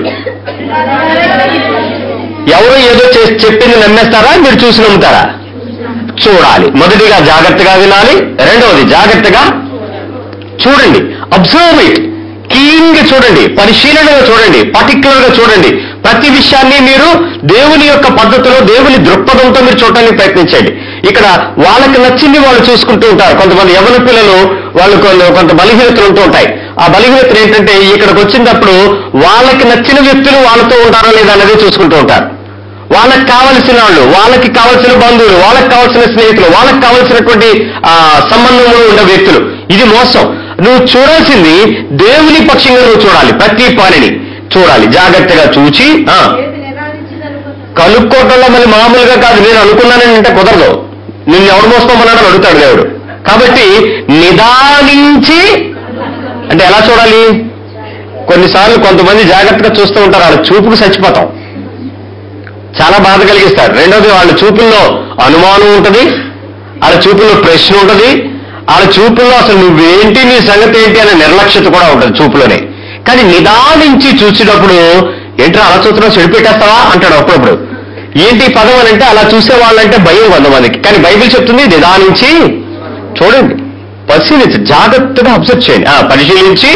ఎవరు ఏదో చేసి చెప్పింది నమ్మేస్తారా మీరు చూసి నమ్ముతారా చూడాలి మొదటిగా జాగ్రత్తగా వినాలి రెండవది జాగ్రత్తగా చూడండి అబ్జర్వ్ ఇట్ క్లీన్ గా చూడండి పరిశీలనగా చూడండి పర్టికులర్ గా చూడండి ప్రతి విషయాన్ని మీరు దేవుని యొక్క పద్ధతిలో దేవుని దృక్పథంతో మీరు చూడటానికి ప్రయత్నించండి ఇక్కడ వాళ్ళకి నచ్చింది వాళ్ళు చూసుకుంటూ ఉంటారు కొంతమంది యవన పిల్లలు వాళ్ళు కొంత కొంత బలహీనతలు ఉంటూ ఉంటాయి ఆ బలహీనతలు ఏంటంటే ఇక్కడికి వచ్చినప్పుడు వాళ్ళకి నచ్చిన వ్యక్తులు వాళ్ళతో ఉంటారా లేదా అనేది చూసుకుంటూ ఉంటారు వాళ్ళకి కావలసిన వాళ్ళు వాళ్ళకి కావలసిన బంధువులు వాళ్ళకి కావలసిన స్నేహితులు వాళ్ళకి కావలసినటువంటి ఆ, సంబంధంలో ఉండే వ్యక్తులు ఇది మోసం నువ్వు చూడాల్సింది దేవుని పక్షంగా నువ్వు చూడాలి ప్రతి పనిని చూడాలి జాగ్రత్తగా చూచి ఆ, కనుక్కోవటంలో మళ్ళీ మామూలుగా కాదు నేను అనుకున్నానని అంటే కుదరదు నిన్ను ఎవడు మోసుకోమన్నాడో అడుగుతాడు దేవుడు కాబట్టి నిదానించి అంటే ఎలా చూడాలి కొన్నిసార్లు కొంతమంది జాగ్రత్తగా చూస్తూ ఉంటారు వాళ్ళ చూపుకు చచ్చిపోతాం చాలా బాధ కలిగిస్తారు రెండోది వాళ్ళ చూపుల్లో అనుమానం ఉంటుంది వాళ్ళ చూపుల్లో ప్రశ్న ఉంటుంది వాళ్ళ చూపుల్లో అసలు నువ్వేంటి నీ సంగతి ఏంటి అనే నిర్లక్ష్యత కూడా ఉంటుంది చూపులోనే కానీ నిదానించి చూసేటప్పుడు ఏంట్రా అలా చూస్తున్నావు చెడిపెట్టేస్తావా అంటాడు అప్పుడప్పుడు ఏంటి ఈ పదం అని అంటే అలా చూసే వాళ్ళంటే భయం కొంతమందికి కానీ బైబిల్ చెప్తుంది నిదానించి చూడండి పరిశీలించి జాగ్రత్తగా అబ్జర్వ్ చేయండి ఆ, పరిశీలించి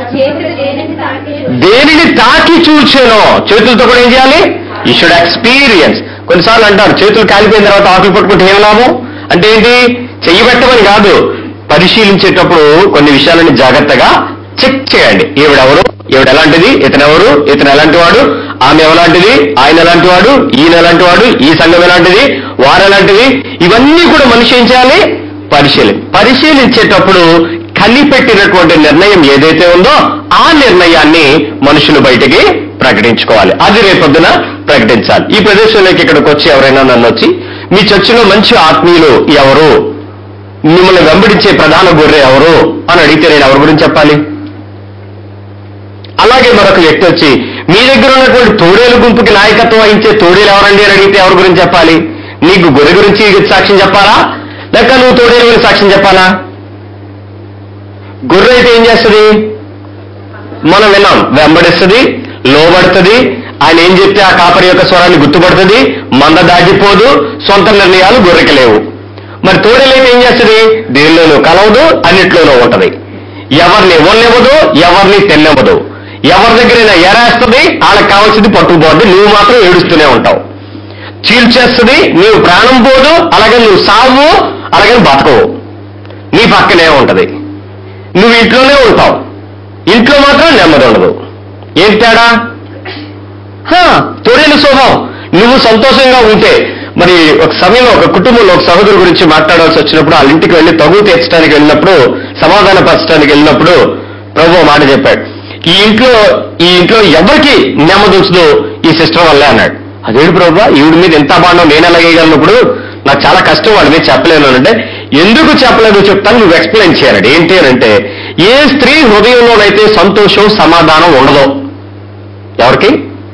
దేనిని తాకి చూచానో చేతులతో కూడా ఏం చేయాలి ఈ షుడ్ ఎక్స్పీరియన్స్ కొన్నిసార్లు అంటారు చేతులు కాలిపోయిన తర్వాత ఆకులు పట్టుకుంటే ఏం లాభం అంటే ఏంటి చెయ్యి పెట్టమని కాదు పరిశీలించేటప్పుడు కొన్ని విషయాలని జాగ్రత్తగా చెక్ చేయండి ఈవిడెవరు ఈవిడ ఎలాంటిది ఇతనెవరు ఇతను ఎలాంటి వాడు ఆమె ఎలాంటిది ఆయన ఎలాంటి వాడు ఈయన ఎలాంటి వాడు ఈ సంఘం ఎలాంటిది వారు ఎలాంటిది ఇవన్నీ కూడా మనిషి ఏం చేయాలి పరిశీలి పరిశీలించేటప్పుడు కనిపెట్టినటువంటి నిర్ణయం ఏదైతే ఉందో ఆ నిర్ణయాన్ని మనుషులు బయటికి ప్రకటించుకోవాలి అది రేపొద్దున ప్రకటించాలి ఈ ప్రదేశంలోకి ఇక్కడికి వచ్చి ఎవరైనా నన్ను వచ్చి మీ చర్చిలో మంచి ఆత్మీయులు ఎవరు మిమ్మల్ని వెంబడించే ప్రధాన గొర్రె ఎవరు అని అడిగితే నేను ఎవరి గురించి చెప్పాలి అలాగే మరొక వ్యక్తి వచ్చి మీ దగ్గర ఉన్నటువంటి తోడేలు గుంపుకి నాయకత్వం వహించే తోడేలు ఎవరండి అని అడిగితే ఎవరి గురించి చెప్పాలి నీకు గొర్రె గురించి సాక్ష్యం చెప్పాలా లేక నువ్వు తోడేలు గురించి సాక్ష్యం చెప్పాలా గొర్రె అయితే ఏం చేస్తుంది మనం విన్నాం వెంబడిస్తుంది లోబడుతుంది ఆయన ఏం చెప్తే ఆ కాపరి యొక్క స్వరాన్ని గుర్తుపడుతుంది మంద దాటిపోదు సొంత నిర్ణయాలు గొర్రెకి లేవు మరి తోడేలైతే ఏం చేస్తుంది దేనిలోనూ కలవదు అన్నిట్లోనూ ఉంటది ఎవరిని ఇవ్వనివ్వదు ఎవరిని తెల్లవదు ఎవరి దగ్గరైనా ఎరేస్తుంది వాళ్ళకి కావాల్సింది పట్టుకుపోద్ది నువ్వు మాత్రం ఏడుస్తూనే ఉంటావు చీల్చేస్తుంది నీవు ప్రాణం పోదు అలాగే నువ్వు సావు అలాగే బతకవు నీ పక్కనే ఉంటది నువ్వు ఇంట్లోనే ఉంటావు ఇంట్లో మాత్రం నెమ్మది ఉండదు ఏంటి తేడా హా, తోడేలు స్వభావం నువ్వు సంతోషంగా ఉంటే మరి ఒక సమయంలో ఒక కుటుంబంలో ఒక సహోదరు గురించి మాట్లాడాల్సి వచ్చినప్పుడు వాళ్ళ ఇంటికి వెళ్ళి తగు తీర్చడానికి వెళ్ళినప్పుడు సమాధానపరచడానికి వెళ్ళినప్పుడు ప్రభు ఓ మాట చెప్పాడు ఈ ఇంట్లో ఈ ఇంట్లో ఎవరికి నెమ్మది ఉంచదు ఈ సిస్టర్ వల్లే అన్నాడు అదేడు ప్రభు ఈవిడ మీద ఎంత బాగుండో నేను ఎలాగేయగలిగినప్పుడు నాకు చాలా కష్టం వాడి మీద చెప్పలేను అని అంటే ఎందుకు చెప్పలేదు చెప్తాను నువ్వు ఎక్స్ప్లెయిన్ చేయాలి ఏంటి అని అంటే ఏ స్త్రీ హృదయంలోనైతే సంతోషం సమాధానం ఉండదో ఎవరికి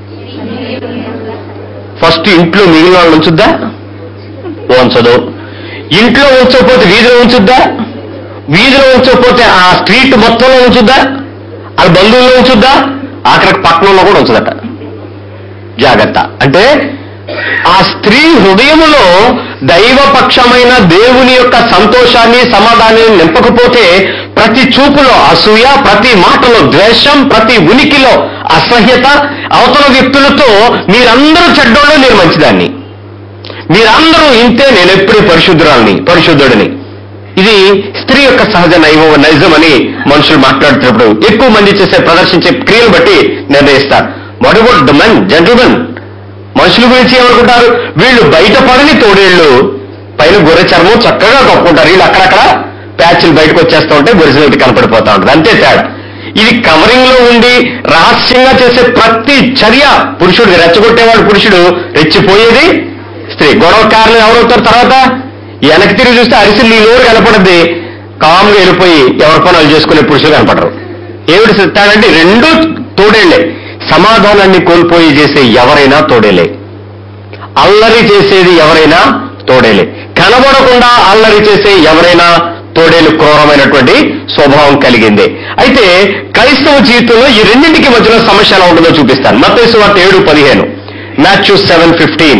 ఫస్ట్ ఇంట్లో మిగిలిన వాళ్ళు ఉంచుద్దా ఉంచదు ఇంట్లో ఉంచకపోతే వీధిలో ఉంచుద్దా వీధిలో ఉంచకపోతే ఆ స్ట్రీట్ మొత్తంలో ఉంచుద్దా ఆ బంధువుల్లో ఉంచుద్దా అక్కడికి పట్టణంలో కూడా ఉంచదట జాగ్రత్త అంటే ఆ స్త్రీ హృదయములో దైవపక్షమైన దేవుని యొక్క సంతోషాన్ని సమాధానాన్ని నింపకపోతే ప్రతి చూపులో అసూయ ప్రతి మాటలో ద్వేషం ప్రతి ఉనికిలో అసహ్యత అవతల వ్యక్తులతో మీరందరూ చెడ్డోళ్ళు నేను మంచిదాన్ని మీరందరూ ఇంతే నేను ఎప్పుడూ పరిశుద్ధురాలని పరిశుద్ధుడిని ఇది స్త్రీ యొక్క సహజ నైవ నైజం అని మనుషులు మాట్లాడుతున్నప్పుడు ఎక్కువ మంది చేసే ప్రదర్శించే క్రియలు బట్టి నిర్ణయిస్తారు what about the men gentlemen మనుషుల గురించి ఏమనుకుంటారు వీళ్ళు బయట పడని తోడేళ్ళు పైన గొర్రె చర్మం చక్కగా కప్పుకుంటారు వీళ్ళు అక్కడక్కడ ప్యాచ్లు బయటకు వచ్చేస్తూ ఉంటే ఒరిజినల్టీ కనపడిపోతా ఉంటుంది అంతే తేడా ఇది కవరింగ్ లో ఉండి రహస్యంగా చేసే ప్రతి చర్య పురుషుడు రెచ్చగొట్టేవాడు పురుషుడు రెచ్చిపోయేది స్త్రీ గొడవ కారణం ఎవరవుతారు తర్వాత వెనక్కి తిరిగి చూస్తే అరిసి నీ నోరు కనపడద్ది కామ్గా వెళ్ళిపోయి ఎవరి పనులు చేసుకునే పురుషులు కనపడరు ఏమిటి చెప్తాడంటే రెండు తోడేళ్లే సమాధానాన్ని కోల్పోయి చేసే ఎవరైనా తోడేలే అల్లరి చేసేది ఎవరైనా తోడేలే కనబడకుండా అల్లరి చేసే ఎవరైనా తోడేలు క్రూరమైనటువంటి స్వభావం కలిగింది అయితే క్రైస్తవ జీవితంలో ఈ రెండింటికి మధ్యలో సమస్య ఎలా ఉంటుందో చూపిస్తాను మత్తయి వార్త ఏడు పదిహేను మ్యాథ్యూ సెవెన్ ఫిఫ్టీన్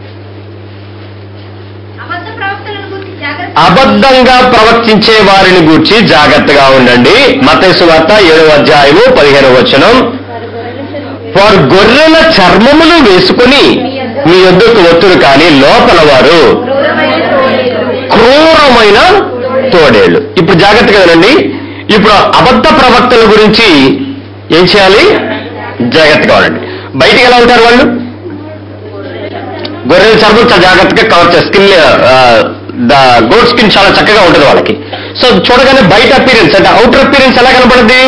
అబద్ధ ప్రవక్తలను గురించి జాగ్రత్త అబద్ధంగా ప్రవర్తించే వారిని గూర్చి జాగ్రత్తగా ఉండండి మతేసు వార్త ఏడవ అధ్యాయము పదిహేను వచనం వారు గొర్రెల చర్మములు వేసుకుని మీ యొద్దకు వత్తురు కానీ లోపల వారు క్రూరమైన తోడేలు. క్రూరమైన తోడేళ్లు ఇప్పుడు జాగ్రత్తగా వినండి ఇప్పుడు అబద్ధ ప్రవక్తల గురించి ఏం చేయాలి జాగ్రత్తగా ఉండండి బయటికి ఎలా ఉంటారు వాళ్ళు గొర్రెల చర్మం చాలా జాగ్రత్తగా కవర్ చేస్తారు స్కిన్ ద గోడ్ స్కిన్ చాలా చక్కగా ఉంటుంది వాళ్ళకి సో చూడగానే బయట అపీరెన్స్ అంటే అవుటర్ అపీరెన్స్ ఎలా కనపడుద్ది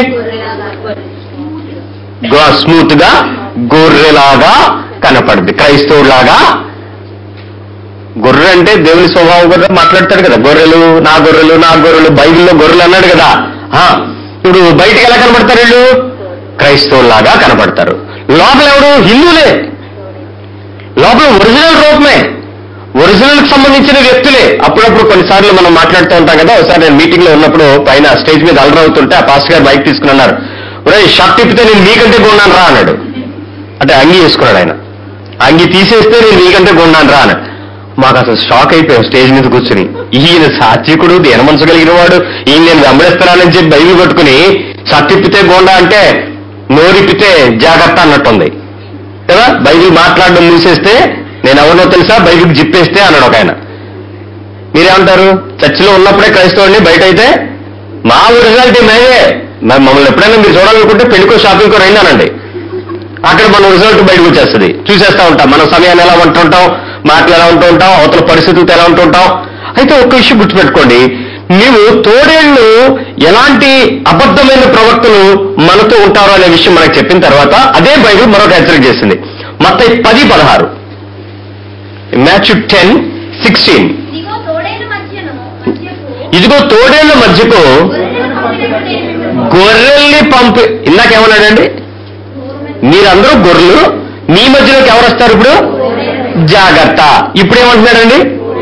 స్మూత్ గా గొర్రెలాగా కనపడుద్ది క్రైస్తవులాగా గొర్రె అంటే దేవుని స్వభావం కూడా మాట్లాడతాడు కదా గొర్రెలు నా గొర్రెలు నా గొర్రెలు బైబిల్లో గొర్రెలు అన్నాడు కదా ఆ, ఇప్పుడు బయటికి ఎలా కనపడతారు వీళ్ళు క్రైస్తవులాగా కనపడతారు లోపల ఎవడు హిందువులే లోపల ఒరిజినల్ రూపమే ఒరిజినల్ కి సంబంధించిన వ్యక్తులే అప్పుడప్పుడు కొన్నిసార్లు మనం మాట్లాడుతూ ఉంటాం కదా ఒకసారి నేను మీటింగ్ లో ఉన్నప్పుడు పైన స్టేజ్ మీద అలరవుతుంటే ఆ పాస్టర్ గారు బైక్ తీసుకుని అన్నారు ఒరే షర్ట్ తిప్పితే నేను నీకంటే కొన్నాను రా అన్నాడు అంటే అంగి వేసుకున్నాడు ఆయన అంగి తీసేస్తే నేను నీకంటే కొన్నాను రా అన్నాడు మాకు అసలు షాక్ అయిపోయాం స్టేజ్ మీద కూర్చుని ఈయన సాత్వికుడు దేన మనసు కలిగిన వాడు ఈయన నేను వెంబడిస్తున్నానని చెప్పి బైబిల్ పట్టుకుని సత్తిప్పితే గోండా అంటే నోరిప్పితే జాగ్రత్త అన్నట్టుంది కదా బైబిల్ మాట్లాడడం మూసేస్తే నేను ఎవరినో తెలుసా బైబిల్ జిప్పేస్తే అన్నాడు ఒక ఆయన మీరేమంటారు చర్చిలో ఉన్నప్పుడే క్రైస్తవుడిని బయట అయితే మా ఒరిజినాలిటీ మేమే మరి మమ్మల్ని ఎప్పుడైనా మీరు చూడాలనుకుంటే పెళ్లికో షాపింగ్కో రండి అనండి అక్కడ మన రిజల్ట్ బయటకు వచ్చేస్తుంది చూసేస్తా ఉంటాం మన సమయాన్ని ఎలా ఉంటుంటాం మాటలు ఎలా ఉంటూ ఉంటాం అవతల పరిస్థితులతో ఎలా ఉంటుంటాం అయితే ఒక్క విషయం గుర్తుపెట్టుకోండి నీవు తోడేళ్లు ఎలాంటి అబద్ధమైన ప్రవక్తలు మనతో ఉంటారో అనే విషయం మనకు చెప్పిన తర్వాత అదే బైబిల్ మరొక హెచ్చరిక చేసింది మొత్తం పది పదహారు మ్యాచ్ టెన్ సిక్స్టీన్ ఇదిగో తోడేలు మధ్యను మధ్యకు ఇదిగో తోడేళ్ల మధ్యకు గొర్రెలను పంపినట్టు నేను గొర్రెల్ని పంపి ఇందాకేమన్నాడండి మీరందరూ గొర్రెలు మీ మధ్యలోకి ఎవరు వస్తారు ఇప్పుడు జాగ్రత్త ఇప్పుడు ఏమంటున్నాడండి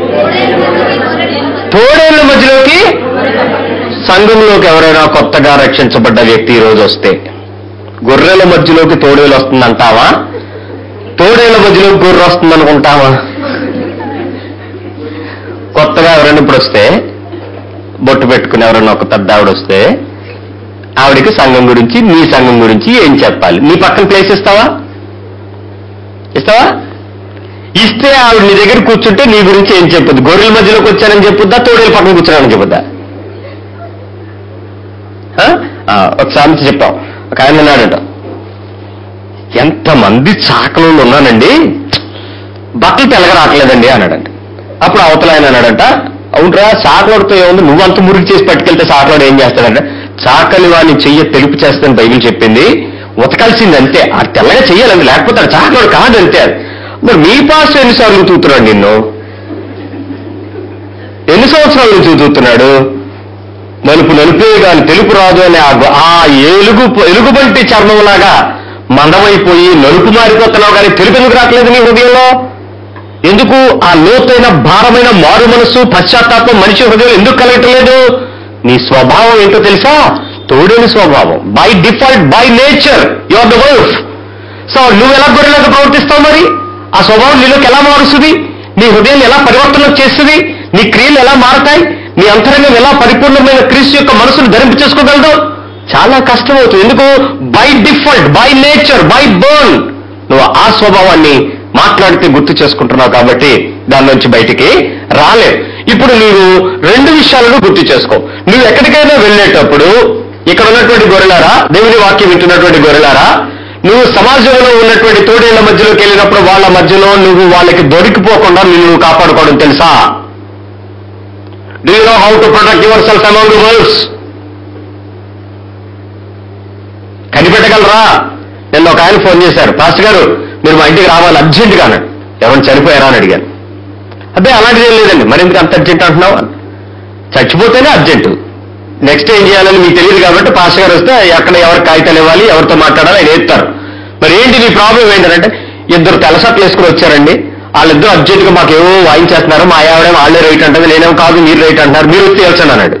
తోడేళ్ల మధ్యలోకి సంఘంలోకి ఎవరైనా కొత్తగా రక్షించబడ్డ వ్యక్తి ఈ రోజు వస్తే గొర్రెల మధ్యలోకి తోడేలు వస్తుందంటావా తోడేళ్ల మధ్యలోకి గొర్రె వస్తుంది అనుకుంటావా కొత్తగా ఎవరైనా ఇప్పుడు వస్తే బొట్టు పెట్టుకుని ఎవరైనా ఒక పెద్ద ఆవిడ వస్తే ఆవిడికి సంఘం గురించి నీ సంఘం గురించి ఏం చెప్పాలి నీ పక్కన ప్లేస్ ఇస్తావా ఇస్తావా ఇస్తే ఆవిడ నీ దగ్గర కూర్చుంటే నీ గురించి ఏం చెప్పొద్దు గొర్రెల మధ్యలోకి వచ్చానని చెప్పుద్దా తోడేల పక్కన కూర్చున్నానని చెప్పుద్దా ఆ? ఆ, ఒక సామెత చెప్పాం ఒక ఆయన ఉన్నాడట ఎంతమంది చాకలు ఉన్నానండి బట్టలు తెల్లగా రావట్లేదండి అన్నాడంట అప్పుడు అవతల ఆయన అన్నాడంట అవునరా చాకలోడితో ఏముంది నువ్వు అంత మురికి చేసి పట్టుకెళ్తే చాకలోడు ఏం చేస్తాడంటే చాకలి వాడిని చెయ్య తెలుపు చేస్తానని బైబిల్ చెప్పింది ఉతకాల్సింది అంతే ఆ తెల్లగా చెయ్యాలండి లేకపోతే ఆ చాకలోడు కాదు అంతే అది మరి మీ పాస్ ఎన్నిసార్లు తూతున్నాడు నిన్ను ఎన్ని సంవత్సరాల నుంచి తూతున్నాడు నలుపు నలుపే గాని తెలుపు రాదు అనే ఆ గొ- ఆ ఎలుగు ఎలుగుబంటి చర్మంలాగా మందమైపోయి నలుపు మారిపోతున్నావు కానీ తెలుపు ఎందుకు రావట్లేదు నీ హృదయంలో ఎందుకు ఆ లోతైన భారమైన మారు మనస్సు పశ్చాత్తాపం మనిషి హృదయం ఎందుకు కలగట్లేదు నీ స్వభావం ఏంటో తెలుసా తోడేని స్వభావం by default by nature you are the wife so నువ్వు ఎలా గొర్రెలాగా ప్రవర్తిస్తావు మరి ఆ స్వభావం నీలోకి ఎలా మారుస్తుంది నీ హృదయాన్ని ఎలా పరివర్తన చేస్తుంది నీ క్రియలు ఎలా మారతాయి నీ అంతరంగం ఎలా పరిపూర్ణమైన క్రీస్తు యొక్క మనసును ధరింపు చేసుకోగలదు చాలా కష్టమవుతుంది ఎందుకు by default by nature by born నువ్వు ఆ స్వభావాన్ని మాట్లాడితే గుర్తు చేసుకుంటున్నావు కాబట్టి దాని నుంచి బయటికి రాలేవు ఇప్పుడు నీవు రెండు విషయాలను గుర్తు చేసుకో నువ్వు ఎక్కడికైనా వెళ్ళేటప్పుడు ఇక్కడ ఉన్నటువంటి గొర్రెలారా దేవుని వాక్యం వింటున్నటువంటి గొర్రెలారా నువ్వు సమాజంలో ఉన్నటువంటి తోడేళ్ల మధ్యలోకి వెళ్ళినప్పుడు వాళ్ళ మధ్యలో నువ్వు వాళ్ళకి దొరికిపోకుండా నిన్ను నువ్వు కాపాడుకోవడం తెలుసా do you know how to protect yourself amount the worlds కనిపెట్టగలరా నిన్న ఒక ఆయన ఫోన్ చేశారు పాస్టర్ గారు మీరు మా ఇంటికి రావాలి అర్జెంటుగా అన్నాడు ఎవరైనా చనిపోయారా అని అడిగాను అదే అలాంటిది ఏం లేదండి మరి ఎందుకు అంత అర్జెంట్ అంటున్నావు అని. చచ్చిపోతేనే అర్జెంటు నెక్స్ట్ ఏం చేయాలని మీకు తెలియదు కాబట్టి పాస్టర్ గారు వస్తే అక్కడ ఎవరికి కాగితాలు ఇవ్వాలి ఎవరితో మాట్లాడాలి ఆయన ఎత్తారు మరి ఏంటి నీ ప్రాబ్లం ఏంటంటే ఇద్దరు తెలసట్లు వేసుకుని వచ్చారండి వాళ్ళిద్దరు అర్జెంటుగా మాకు ఏవో వాయించేస్తున్నారు మా ఆవిడేమో వాళ్ళే రైట్ అంటుంది నేనేమో కాదు మీరు రైట్ అంటున్నారు మీరు వచ్చి తెలుసండి అన్నాడు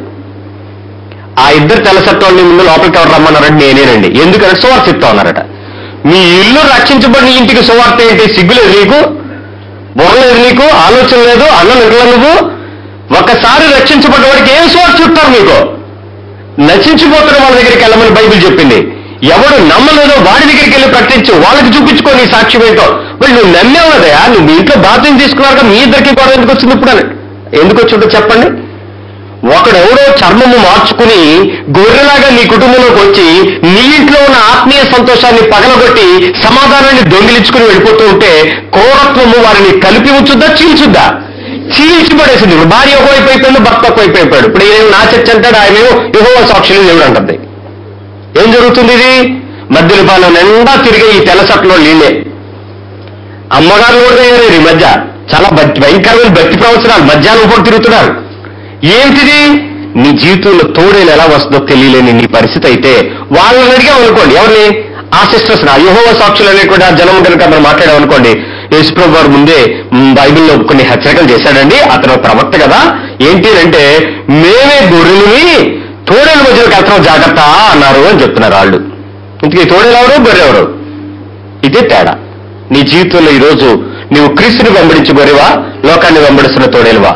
ఆ ఇద్దరు తెల్లసత్వాన్ని ముందు లోపలికి ఎవరు రమ్మన్నారంటే నేనేనండి ఎందుకంటే సువార్త చెప్తా ఉన్నారట మీ ఇల్లు రక్షించబడిన ఇంటికి సువార్త ఏంటి సిగ్గులేదు నీకు బుర్రలేదు నీకు ఆలోచన లేదు అన్నం నిద్ర నువ్వు ఒకసారి రక్షించబడ్డ వాడికి ఏం సువార్త చెప్తారు మీకు నశించిపోతున్న వాళ్ళ దగ్గరికి వెళ్ళమని బైబిల్ చెప్పింది ఎవడు నమ్మలేదో వాడి దగ్గరికి వెళ్ళి ప్రకటించు వాళ్ళకి చూపించుకో నీ సాక్ష్యం ఏంటో మరి నువ్వు నమ్మేవు కదయా నువ్వు మీ ఇంట్లో బాధ్యత తీసుకున్నాక మీ ఇద్దరికి గొడవ ఎందుకు వచ్చింది ఇప్పుడు అని ఎందుకు వచ్చిందో చెప్పండి ఒకడెవడో చర్మము మార్చుకుని గొర్రెలాగా నీ కుటుంబంలోకి వచ్చి నీ ఇంట్లో ఉన్న ఆత్మీయ సంతోషాన్ని పగలగొట్టి సమాధానాన్ని దొంగిలించుకుని వెళ్ళిపోతూ ఉంటే క్రూరత్వము వారిని కలిపి ఉంచుద్దా చీల్చుద్దా చీల్చి పడేసింది ఇప్పుడు భార్య ఒకవైపు అయిపోయింది భర్త ఒకవైపు అయిపోయాడు ఇప్పుడు ఈయన నా చర్చ అంటాడు ఆయన యుహో సాక్షులు దేవుడు అంటుంది ఏం జరుగుతుంది ఇది మధ్యలో పాలన నిండా తిరిగే ఈ తెల్లసట్లో నీళ్ళే అమ్మగారు కూడా తయారు ఈ మధ్య చాలా భక్తి భయంకరమైన భక్తి ప్రవచనాలు మధ్యాహ్నం పూట తిరుగుతున్నారు ఏంటిది నీ జీవితంలో తోడేలు ఎలా వస్తుందో తెలియలేని నీ పరిస్థితి అయితే వాళ్ళని అడిగాం అనుకోండి ఎవరిని ఆ సిస్టర్స్ నా యుహోవ సాక్షులు అనేటువంటి ఆ జనం కనుక మనం మాట్లాడాం అనుకోండి యేసుప్రభు గారు ముందే మ్, బైబిల్లో కొన్ని హెచ్చరికలు చేశాడండి అతను ప్రవక్త కదా ఏంటి అంటే మేమే గొర్రెలని తోడేల మధ్యలోకి వెళ్తాం జాగ్రత్త అన్నారు అని చెప్తున్నారు వాళ్ళు ఇంతకీ తోడేలు ఎవరు గొర్రె ఎవరు ఇదే తేడా నీ జీవితంలో ఈరోజు నీవు క్రీస్తుని వెంబడించి గొర్రెవా లోకాన్ని వెంబడిస్తున్న తోడేలువా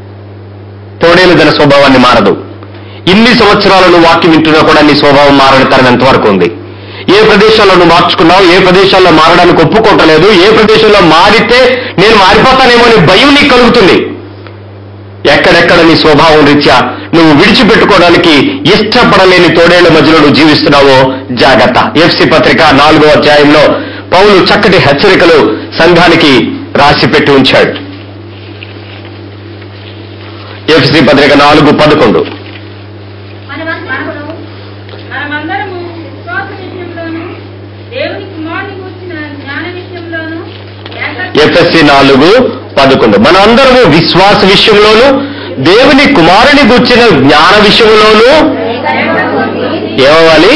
తోడేలు తన స్వభావాన్ని మారదు ఇన్ని సంవత్సరాలు నువ్వు వాక్యం వింటున్నా కూడా నీ స్వభావం మారని తరం ఎంతవరకు ఉంది ఏ ప్రదేశాల్లో నువ్వు మార్చుకున్నావు ఏ ప్రదేశాల్లో మారడానికి ఒప్పుకోవట్లేదు ఏ ప్రదేశంలో మారితే నేను మారిపోతానేమో అనే భయం నీకు కలుగుతుంది ఎక్కడెక్కడ నీ స్వభావం రీత్యా నువ్వు విడిచిపెట్టుకోవడానికి ఇష్టపడలేని తోడేళ్ల మధ్యలో నువ్వు జీవిస్తున్నావో జాగ్రత్త ఎఫ్సి పత్రిక నాలుగో అధ్యాయంలో పౌలు చక్కటి హెచ్చరికలు సంఘానికి రాసి పెట్టి ఉంచాడు ఎఫ్సి పత్రిక నాలుగు పదకొండు మనమందరము మనమందరము విశ్వాస విషయంలోను దేవుని కుమారుని కూర్చిన జ్ఞాన విషయంలోను ఏకత్వ- ఎఫ్ఎస్సి నాలుగు పదకొండు మన అందరము విశ్వాస విషయంలోను దేవుని కుమారుని గుర్చిన జ్ఞాన విషయంలోను ఏమవ్వాలి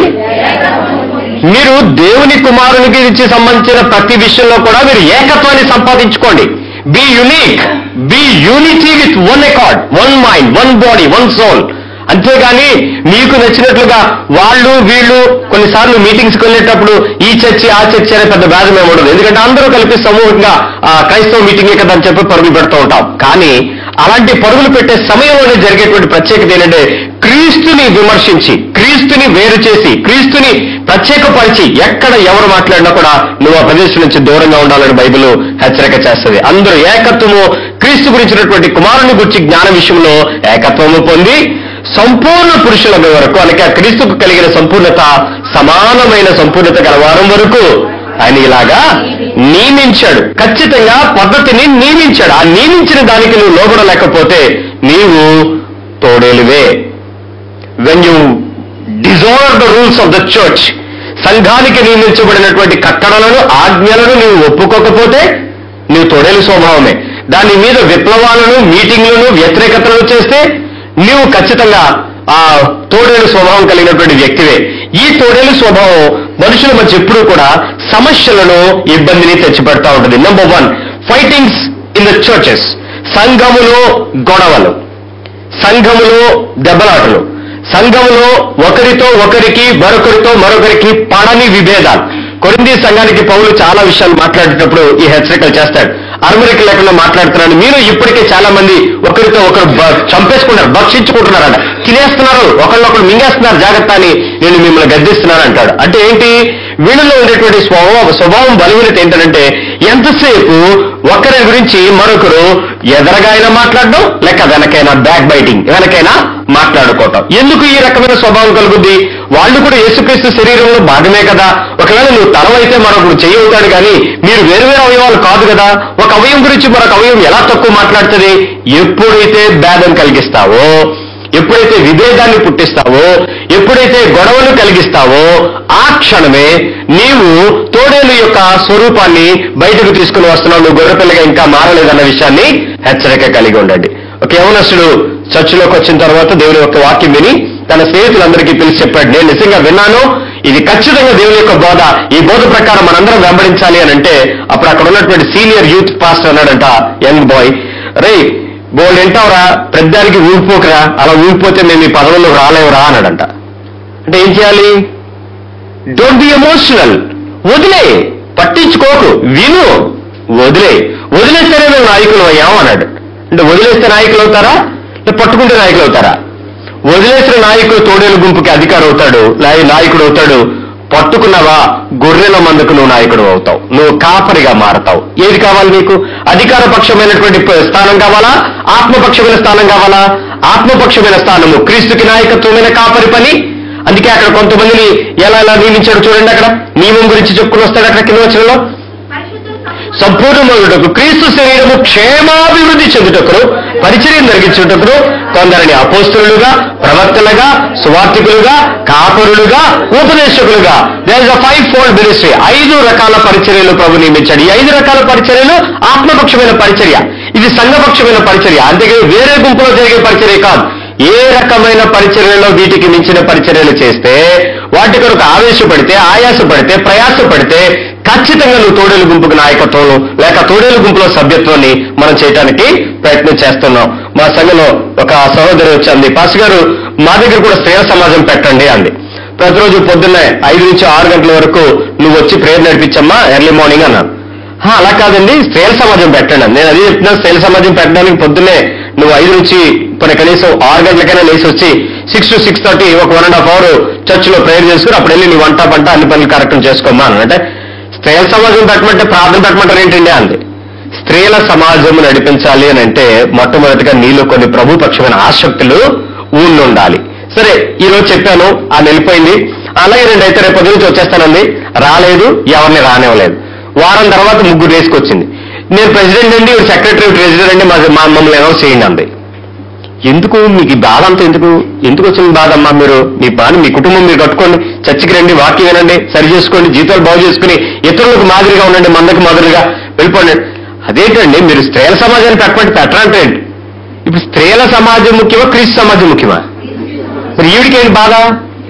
మీరు దేవుని కుమారునికి ఇచ్చి సంబంధించిన ప్రతి విషయంలో కూడా మీరు ఏకత్వాన్ని సంపాదించుకోండి be unique be unity with one accord one mind one body one soul అంతేగాని మీకు నచ్చినట్లుగా వాళ్ళు వీళ్ళు కొన్నిసార్లు మీటింగ్స్కి వెళ్ళేటప్పుడు ఈ చర్చి ఆ చర్చి అనే పెద్ద భేదం ఏమి ఉండదు ఎందుకంటే అందరూ కలిపి సమూహంగా ఆ, క్రైస్తవ మీటింగే కదా అని చెప్పి పరుగులు పెడుతూ ఉంటాం కానీ అలాంటి పరుగులు పెట్టే సమయంలోనే జరిగేటువంటి ప్రత్యేకత ఏంటంటే క్రీస్తుని విమర్శించి క్రీస్తుని వేరు చేసి క్రీస్తుని ప్రత్యేకపరిచి ఎక్కడ ఎవరు మాట్లాడినా కూడా నువ్వు ఆ ప్రదేశం నుంచి దూరంగా ఉండాలని బైబిల్ హెచ్చరిక చేస్తుంది అందరూ ఏకత్వము క్రీస్తు గురించినటువంటి కుమారుని గురించి జ్ఞాన విషయంలో ఏకత్వము పొంది సంపూర్ణ పురుషుల వరకు అనగా క్రీస్తుకు కలిగిన సంపూర్ణత సమానమైన సంపూర్ణత గల వారం వరకు ఆయన ఇలాగా నియమించాడు ఖచ్చితంగా పద్ధతిని నియమించాడు ఆ నియమించిన దానికి నువ్వు లోబడలేకపోతే నీవు తోడేలువే when you deserve the rules of the church సంఘానికి నియమించబడినటువంటి కట్టడలను ఆజ్ఞలను నీవు ఒప్పుకోకపోతే నీవు తోడేలు స్వభావమే దాని మీద విప్లవాలను మీటింగ్లను వ్యతిరేకతలను చేస్తే నీవు ఖచ్చితంగా ఆ తోడేలు స్వభావం కలిగినటువంటి వ్యక్తివే ఈ తోడేలు స్వభావం మనుషుల మధ్య ఎప్పుడూ కూడా సమస్యలను ఇబ్బందిని తెచ్చిపెడతా ఉంటుంది number one fightings in the churches సంఘములో గొడవలు సంఘములో దెబ్బలాటలు సంఘములో ఒకరితో ఒకరికి మరొకరితో మరొకరికి పడని విభేదాలు కొరింది సంఘానికి పౌలు చాలా విషయాలు మాట్లాడేటప్పుడు ఈ హెచ్చరికలు చేస్తాడు అరమరిక లేకుండా మాట్లాడుతున్నాను మీరు ఇప్పటికే చాలా మంది ఒకరితో ఒకరు బ- చంపేసుకుంటారు భక్షించుకుంటున్నారట తినేస్తున్నారు ఒకళ్ళొకరు మింగేస్తున్నారు జాగ్రత్త అని నేను మిమ్మల్ని గద్దిస్తున్నాను అంటాడు అంటే ఏంటి వీళ్ళలో ఉండేటువంటి స్వభావం స్వభావం బలహీనత ఏంటంటే ఎంతసేపు ఒకరి గురించి మరొకరు ఎదరగైనా మాట్లాడడం లేక వెనకైనా బ్యాక్ బైటింగ్ వెనకైనా మాట్లాడుకోవటం ఎందుకు ఈ రకమైన స్వభావం కలుగుద్ది వాళ్ళు కూడా యేసుక్రీస్తు శరీరంలో భాగమే కదా ఒకవేళ నువ్వు తలవైతే మరొకరు చేయవుతాడు కానీ మీరు వేరు వేరు అవయవాలు కాదు కదా ఒక అవయవం గురించి మరొక అవయవం ఎలా తక్కువ మాట్లాడుతుంది ఎప్పుడైతే భేదం కలిగిస్తావో ఎప్పుడైతే విభేదాన్ని పుట్టిస్తావో ఎప్పుడైతే గొడవలు కలిగిస్తావో ఆ క్షణమే నీవు తోడేలు యొక్క స్వరూపాన్ని బయటకు తీసుకుని వస్తున్నావు నువ్వు గొర్రెపిల్లగా ఇంకా మారలేదన్న విషయాన్ని హెచ్చరిక కలిగి ఉండండి ఒక యవనస్తుడు చర్చిలోకి వచ్చిన తర్వాత దేవుని యొక్క వాక్యం విని తన స్నేహితులందరికీ పిలిచి చెప్పాడు నేను నిజంగా విన్నాను ఇది ఖచ్చితంగా దేవుని యొక్క బోధ ఈ బోధ ప్రకారం మనందరం వెంబడించాలి అని అంటే అప్పుడు అక్కడ ఉన్నటువంటి సీనియర్ యూత్ పాస్టర్ అన్నాడంట యంగ్ బాయ్ రే బోల్డ్ వింటావురా పెద్దానికి ఊగిపోకురా అలా ఊగిపోతే మేము ఈ పదవుల్లో రాలేవురా అన్నాడంట అంటే ఏం చేయాలి డోంట్ బి ఎమోషనల్ వదిలే పట్టించుకోకు విను వదిలే వదిలేస్తేనే మేము నాయకులు అయ్యాం అన్నాడు అంటే వదిలేస్తే నాయకులు అవుతారా లేదా పట్టుకుంటే నాయకులు అవుతారా వదిలేసిన నాయకుడు తోడేలు గుంపుకి అధికారం అవుతాడు లై- నాయకుడు అవుతాడు పట్టుకున్నావా గొర్రెల మందుకు నువ్వు నాయకుడు అవుతావు నువ్వు కాపరిగా మారతావు ఏది కావాలి నీకు అధికారపక్షమైనటువంటి ప- స్థానం కావాలా ఆత్మపక్షమైన స్థానం కావాలా ఆత్మపక్షమైన స్థానము క్రీస్తుకి నాయకత్వమైన కాపరి పని అందుకే అక్కడ కొంతమందిని ఎలా ఎలా నియమించాడు చూడండి అక్కడ నియమం గురించి చెప్పుకుని వస్తాడు అక్కడ కింద వచ్చినలో పరిశుద్ధులు సంపూర్ణమగుటకు క్రీస్తు శరీరము క్షేమాభివృద్ధి చెందుటకును పరిచర్యం జరిగించుటకును కొందరిని అపోస్తులుగా ప్రవక్తలుగా సువార్థికులుగా కాపరులుగా ఉపదేశకులుగా there is a five fold ministry ఐదు రకాల పరిచర్యలు ప్రభు నియమించాడు ఈ ఐదు రకాల పరిచర్యలు ఆత్మపక్షమైన పరిచర్య ఇది సంఘపక్షమైన పరిచర్య అంతేగాని వేరే గుంపులో జరిగే పరిచర్య కాదు ఏ రకమైన పరిచర్యలో వీటికి మించిన పరిచర్యలు చేస్తే వాటి కొరకు ఆవేశపడితే ఆయాసపడితే ప్రయాసపడితే ఖచ్చితంగా నువ్వు తోడేలు గుంపుకు నాయకత్వం లేక తోడేలు గుంపులో సభ్యత్వాన్ని మనం చేయడానికి ప్రయత్నం చేస్తున్నాం మా సంఘంలో ఒక సహోదరి వచ్చింది పాస్ గారు మా దగ్గర కూడా స్త్రీల సమాజం పెట్టండి అంది ప్రతిరోజు పొద్దున్నే ఐదు నుంచి ఆరు గంటల వరకు నువ్వు వచ్చి ప్రేయర్ నడిపించమ్మా ఎర్లీ మార్నింగ్ అన్నాను "హా, అలా కాదండి స్త్రీల సమాజం పెట్టండి అని. నేను అదే చెప్తున్నాను స్త్రీల సమాజం పెట్టడానికి పొద్దున్నే నువ్వు ఐదు నుంచి కొన్ని కనీసం ఆరు గంటలకైనా లేచి వచ్చి సిక్స్ టు సిక్స్ థర్టీ ఒక వన్ అండ్ హాఫ్ అవర్ చర్చిలో ప్రేయర్ చేసుకుని అప్పుడు వెళ్ళి నీ వంట పంట అన్ని పనులు కరెక్ట్ చేసుకోమ్మా అని అంటే స్త్రీల సమాజం పెట్టమంటే ప్రార్థన పెట్టమంటారు ఏంటండి అంది స్త్రీల సమాజం నడిపించాలి అని అంటే మొట్టమొదటిగా నీలో కొన్ని ప్రభుపక్షమైన ఆసక్తులు ఉండాలి సరే ఈ రోజు చెప్పాను ఆ వెళ్ళిపోయింది అలాగే రెండు అయితే రేపు పొద్దు నుంచి వచ్చేస్తానండి రాలేదు ఎవరిని రానివ్వలేదు వారం తర్వాత ముగ్గురు వేసుకొచ్చింది నేను ప్రెసిడెంట్ అండి ఇవి సెక్రటరీ ట్రెజరర్ అండి మా మా- మమ్మల్ని అనౌన్స్ చేయండి అంది ఎందుకు మీకు ఈ బాధ అంతా ఎందుకు ఎందుకు వచ్చింది బాధ అమ్మా మీరు మీ బాధ మీ కుటుంబం మీరు కట్టుకోండి చర్చికి రండి వాక్యం వినండి సరి చేసుకోండి జీతాలు బాగు చేసుకుని ఇతరులకు మాదిరిగా ఉండండి మందకు మాదిరిగా వెళ్ళిపోండి అదేంటండి మీరు స్త్రీల సమాజాన్ని పెట్టమంటే పెట్టరంటే ఏంటి? ఇప్పుడు స్త్రీల సమాజం ముఖ్యమా క్రీస్తు సమాజం ముఖ్యమా మరి ఈవిడికి ఏంటి బాధ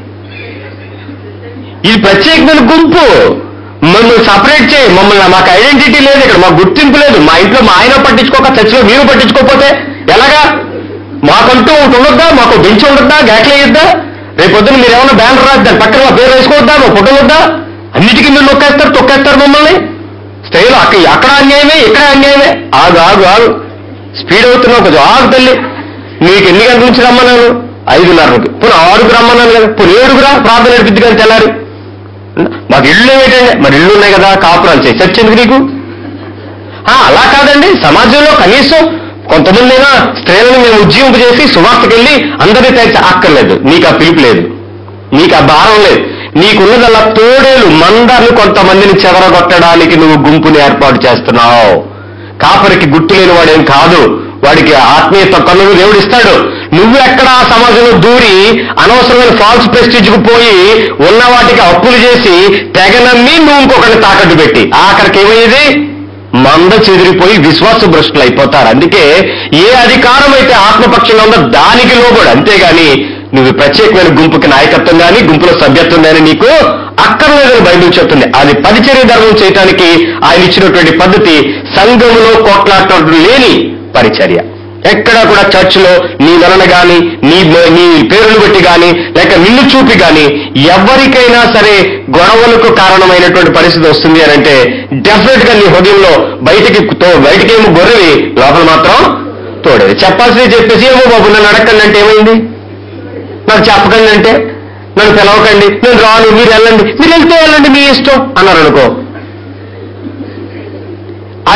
ఇది ప్రత్యేకమైన గుంపు మమ్మల్ని సపరేట్ చేయి మమ్మల్ని మాకు ఐడెంటిటీ లేదు ఇక్కడ మాకు గుర్తింపు లేదు మా ఇంట్లో మా ఆయన పట్టించుకోక చర్చిలో మీరు పట్టించుకోకపోతే ఎలాగా మాకంటూ ఒకటి ఉండొద్దా మాకు బెంచ్ ఉండొద్దా గ్యాట్లు వేయొద్దా రేపు పొద్దున్న మీరు ఏమైనా బ్యానర్ రాదు దాని పక్కన మా పేరు వేసుకోవద్దా మా ఫోటో వద్దా అన్నిటికీ మీరు నొక్కేస్తారు తొక్కేస్తారు మమ్మల్ని స్త్రీలు అక్కడ అక్కడ అన్యాయమే ఇక్కడ అన్యాయమే ఆగు ఆగు ఆగు స్పీడ్ అవుతున్నావు కొంచెం ఆగు తల్లి నీకు ఎన్ని గంటల నుంచి రమ్మన్నాను ఐదున్నరకి పోనీ ఆరుగురు రమ్మన్నాను కదా పోనీ ఏడుగురా ప్రార్థన నడిపిద్ది కానీ తెల్లారి మాకు ఇళ్ళు ఏంటండి మరి ఇళ్ళు ఉన్నాయి కదా కాపురాలు చేసి చచ్చేందుకు నీకు ఆ, అలా కాదండి సమాజంలో కనీసం కొంతమందైనా స్త్రీలను మేము ఉజ్జీవింపు చేసి సువార్తకెళ్ళి అందరినీ తెచ్చి అక్కర్లేదు నీకు ఆ పిలుపు లేదు నీకు ఆ భారం లేదు నీకున్నదల్లా తోడేలు మందర్లు కొంతమందిని చెదరగొట్టడానికి నువ్వు గుంపుని ఏర్పాటు చేస్తున్నావు కాపరికి గుర్తు లేని వాడేం కాదు వాడికి ఆత్మీయత కన్నులు దేవుడు ఇస్తాడు నువ్వు ఎక్కడ ఆ సమాజంలో దూరి అనవసరమైన ఫాల్స్ ప్రెస్టిజ్ కు పోయి ఉన్న వాటికి అప్పులు చేసి తెగ నమ్మి నువ్వు ఇంకొకరిని తాకట్టు పెట్టి ఆఖరికి ఏమయ్యేది మంద చెదిరిపోయి విశ్వాస భ్రష్టులు అయిపోతారు అందుకే ఏ అధికారం అయితే ఆత్మపక్షంగా ఉందో దానికి లోబడు అంతేగాని నువ్వు ప్రత్యేకమైన గుంపుకి నాయకత్వం కానీ గుంపులో సభ్యత్వం కానీ నీకు అక్కర్లేదని బైబిల్ చెప్తుంది అది పరిచర్య ధర్మం చేయటానికి ఆయన ఇచ్చినటువంటి పద్ధతి సంఘములో కొట్లాటం లేని పరిచర్య ఎక్కడ కూడా చర్చిలో నీ వలన గాని నీ నీ పేరును బట్టి గాని లేక నిన్ను చూపి గాని ఎవరికైనా సరే గొడవలకు కారణమైనటువంటి పరిస్థితి వస్తుంది అని అంటే డెఫినెట్ గా నీ హృదయంలో బయటికి తో- బయటికేమో గొర్రెవి లోపల మాత్రం తోడేది చెప్పాల్సింది చెప్పేసి ఏమో బాబు నన్ను అడగండి అంటే ఏమైంది నాకు చెప్పకండి అంటే నన్ను పిలవకండి నేను రాను మీరు వెళ్ళండి మీరు వెళ్తే వెళ్ళండి మీ ఇష్టం అన్నారు అనుకో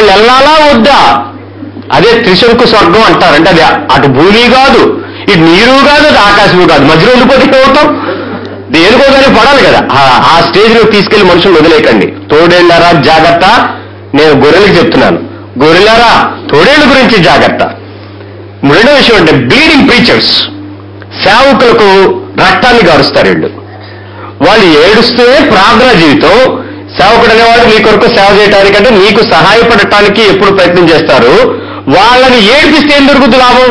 వాళ్ళు వెళ్ళాలా వద్దా అదే త్రిశంకు స్వర్గం అంటారు అంటే అది అటు భూమి కాదు ఇటు నీరు కాదు అది ఆకాశము కాదు మధ్యలో ఉండిపోతే ఏమవుతాం దేనికోగానే పడాలి కదా ఆ- ఆ స్టేజ్ లో తీసుకెళ్లి మనుషులు వదిలేయకండి తోడేళ్ళారా జాగ్రత్త నేను గొర్రెలకు చెప్తున్నాను గొర్రెలారా తోడేళ్ళ గురించి జాగ్రత్త రెండో విషయం అంటే బ్లీడింగ్ ప్రీచర్స్ సేవకులకు రక్తాన్ని గారుస్తారు వీళ్ళు వాళ్ళు ఏడుస్తూ ప్రార్థన జీవితం సేవకుడు అనేవాడు మీ కొరకు సేవ చేయడానికంటే నీకు సహాయపడటానికి ఎప్పుడు ప్రయత్నం చేస్తారు వాళ్ళని ఏడిపిస్తే ఏం దొరుకుతుంది లాభం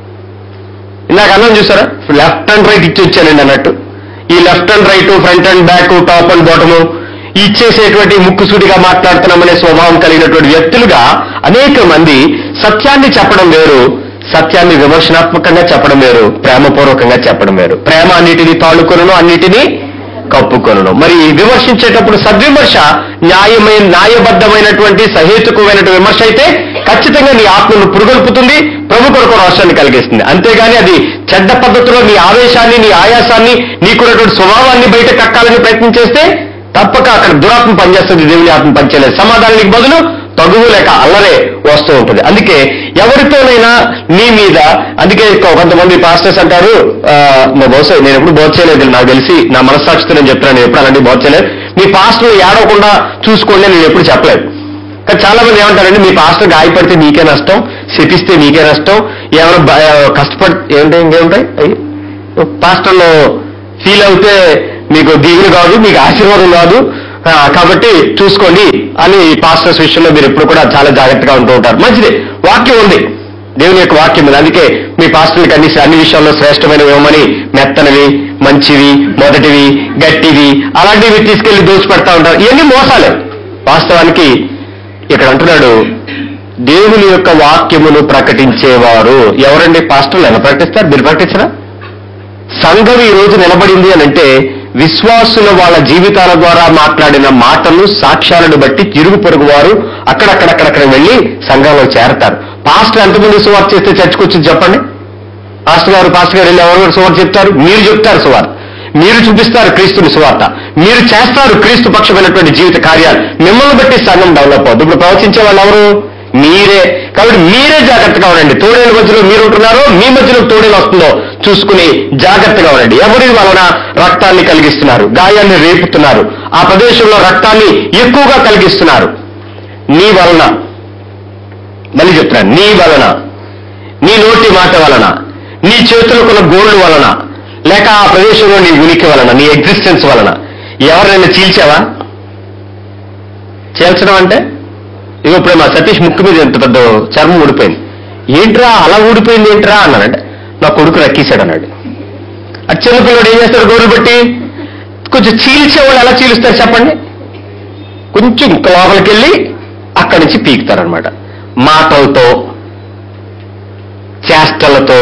ఇందాక అన్నం చూసారా లెఫ్ట్ అండ్ రైట్ ఇచ్చి వచ్చానండి అన్నట్టు ఈ left and right front and back top and bottom ఇచ్చేసేటువంటి ముక్కుసూటిగా మాట్లాడుతున్నామనే స్వభావం కలిగినటువంటి వ్యక్తులుగా అనేక మంది సత్యాన్ని చెప్పడం వేరు సత్యాన్ని విమర్శనాత్మకంగా చెప్పడం వేరు ప్రేమపూర్వకంగా చెప్పడం వేరు ప్రేమ అన్నిటిని తాళుకొనను అన్నిటినీ కప్పుకొనను మరి విమర్శించేటప్పుడు సద్విమర్శ న్యాయమైన న్యాయబద్ధమైనటువంటి సహేతుకమైనటువంటి విమర్శ అయితే ఖచ్చితంగా నీ ఆత్మను పురుగొల్పుతుంది ప్రభు కొరకు రోషాన్ని కలిగిస్తుంది అంతేగాని అది చెడ్డ పద్ధతిలో నీ ఆవేశాన్ని నీ ఆయాసాన్ని నీకున్నటువంటి స్వభావాన్ని బయట కక్కాలని ప్రయత్నం చేస్తే తప్పక అక్కడ దురాత్మ పనిచేస్తుంది దేవుని ఆత్మ పనిచేయలేదు సమాధానానికి బదులు తగువు లేక అల్లరే వస్తూ ఉంటుంది అందుకే ఎవరితోనైనా నీ మీద అందుకే కొంతమంది పాస్టర్స్ అంటారు ఆ, మా బహుశా నేను ఎప్పుడు బోధ చేయలేదు నాకు తెలిసి నా మనస్సాక్షితో నేను చెప్తున్నాను నేను ఎప్పుడు అలాంటి బోధ చేయలేదు మీ పాస్టర్ ఏడవకుండా చూసుకోండి అని నేను ఎప్పుడు చెప్పలేదు కానీ చాలా మంది ఏమంటారంటే మీ పాస్టర్ గాయపడితే మీకే నష్టం శపిస్తే మీకే నష్టం ఏమైనా బ- కష్టపడి ఏంటి ఇంకేముంటాయి అయ్యి. పాస్టర్లో ఫీల్ అవుతే మీకు దీవులు కాదు మీకు ఆశీర్వాదం కాదు ఆ, కాబట్టి చూసుకోండి అని ఈ పాస్టర్స్ విషయంలో మీరు ఎప్పుడు కూడా చాలా జాగ్రత్తగా ఉంటూ ఉంటారు మంచిది వాక్యం ఉంది దేవుని యొక్క వాక్యం ఉంది అందుకే మీ పాస్టర్లకు అన్ని అన్ని విషయాల్లో శ్రేష్టమైనవి ఇవ్వమని మెత్తనవి మంచివి మొదటివి గట్టివి అలాంటివి తీసుకెళ్లి దోచిపెడతా ఉంటారు ఇవన్నీ మోసాలే వాస్తవానికి ఇక్కడ అంటున్నాడు దేవుని యొక్క వాక్యమును ప్రకటించేవారు ఎవరండి పాస్టర్లు ఎలా ప్రకటిస్తారు మీరు ప్రకటించరా సంఘం ఈ రోజు నిలబడింది అని అంటే విశ్వాసుల వాళ్ళ జీవితాల ద్వారా మాట్లాడిన మాటలు సాక్ష్యాలను బట్టి తిరుగు పొరుగు వారు అక్కడక్కడక్కడక్కడ వెళ్ళి సంఘంలో చేరతారు పాస్టర్ ఎంతమంది సువార్త చేస్తే చర్చకొచ్చి చెప్పండి పాస్టర్ గారు పాస్టర్ గారు వెళ్ళి ఎవరు సువార్త చెప్తారు మీరు చెప్తారు సువార్త మీరు చూపిస్తారు క్రీస్తుని సువార్త మీరు చేస్తారు క్రీస్తు పక్షమైనటువంటి జీవిత కార్యాలు మిమ్మల్ని బట్టి సంఘం డెవలప్ అవుతుంది ఇప్పుడు ప్రవచించే వాళ్ళు ఎవరు మీరే కాబట్టి మీరే జాగ్రత్తగా ఉండండి తోడేల మధ్యలో మీరు ఉంటున్నారో మీ మధ్యలో తోడేలు వస్తుందో చూసుకుని జాగ్రత్తగా ఉండండి ఎవరి వలన రక్తాన్ని కలిగిస్తున్నారు గాయాన్ని రేపుతున్నారు ఆ ప్రదేశంలో రక్తాన్ని ఎక్కువగా కలిగిస్తున్నారు నీ వలన మళ్ళీ చెప్తున్నాను నీ వలన నీ నోటి మాట వలన నీ చేతులకున్న గోళ్ళు వలన లేక ఆ ప్రదేశంలో నీ ఉనికి వలన నీ ఎగ్జిస్టెన్స్ వలన ఎవరైనా చీల్చావా చీల్చడం అంటే ఇగో ఇప్పుడు మా సతీష్ ముక్కు మీద ఎంత పెద్ద చర్మం ఊడిపోయింది ఏంట్రా అలా ఊడిపోయింది ఏంట్రా అన్నాడంటే నా కొడుకు రక్కేశాడు అన్నాడు ఆ చిన్న పిల్లడు ఏం చేస్తాడు గోరు బట్టి కొంచెం చీల్చేవాళ్ళు ఎలా చీలుస్తారు చెప్పండి కొంచెం లోపలికి వెళ్ళి అక్కడి నుంచి పీకుతారనమాట మాటలతో చేష్టలతో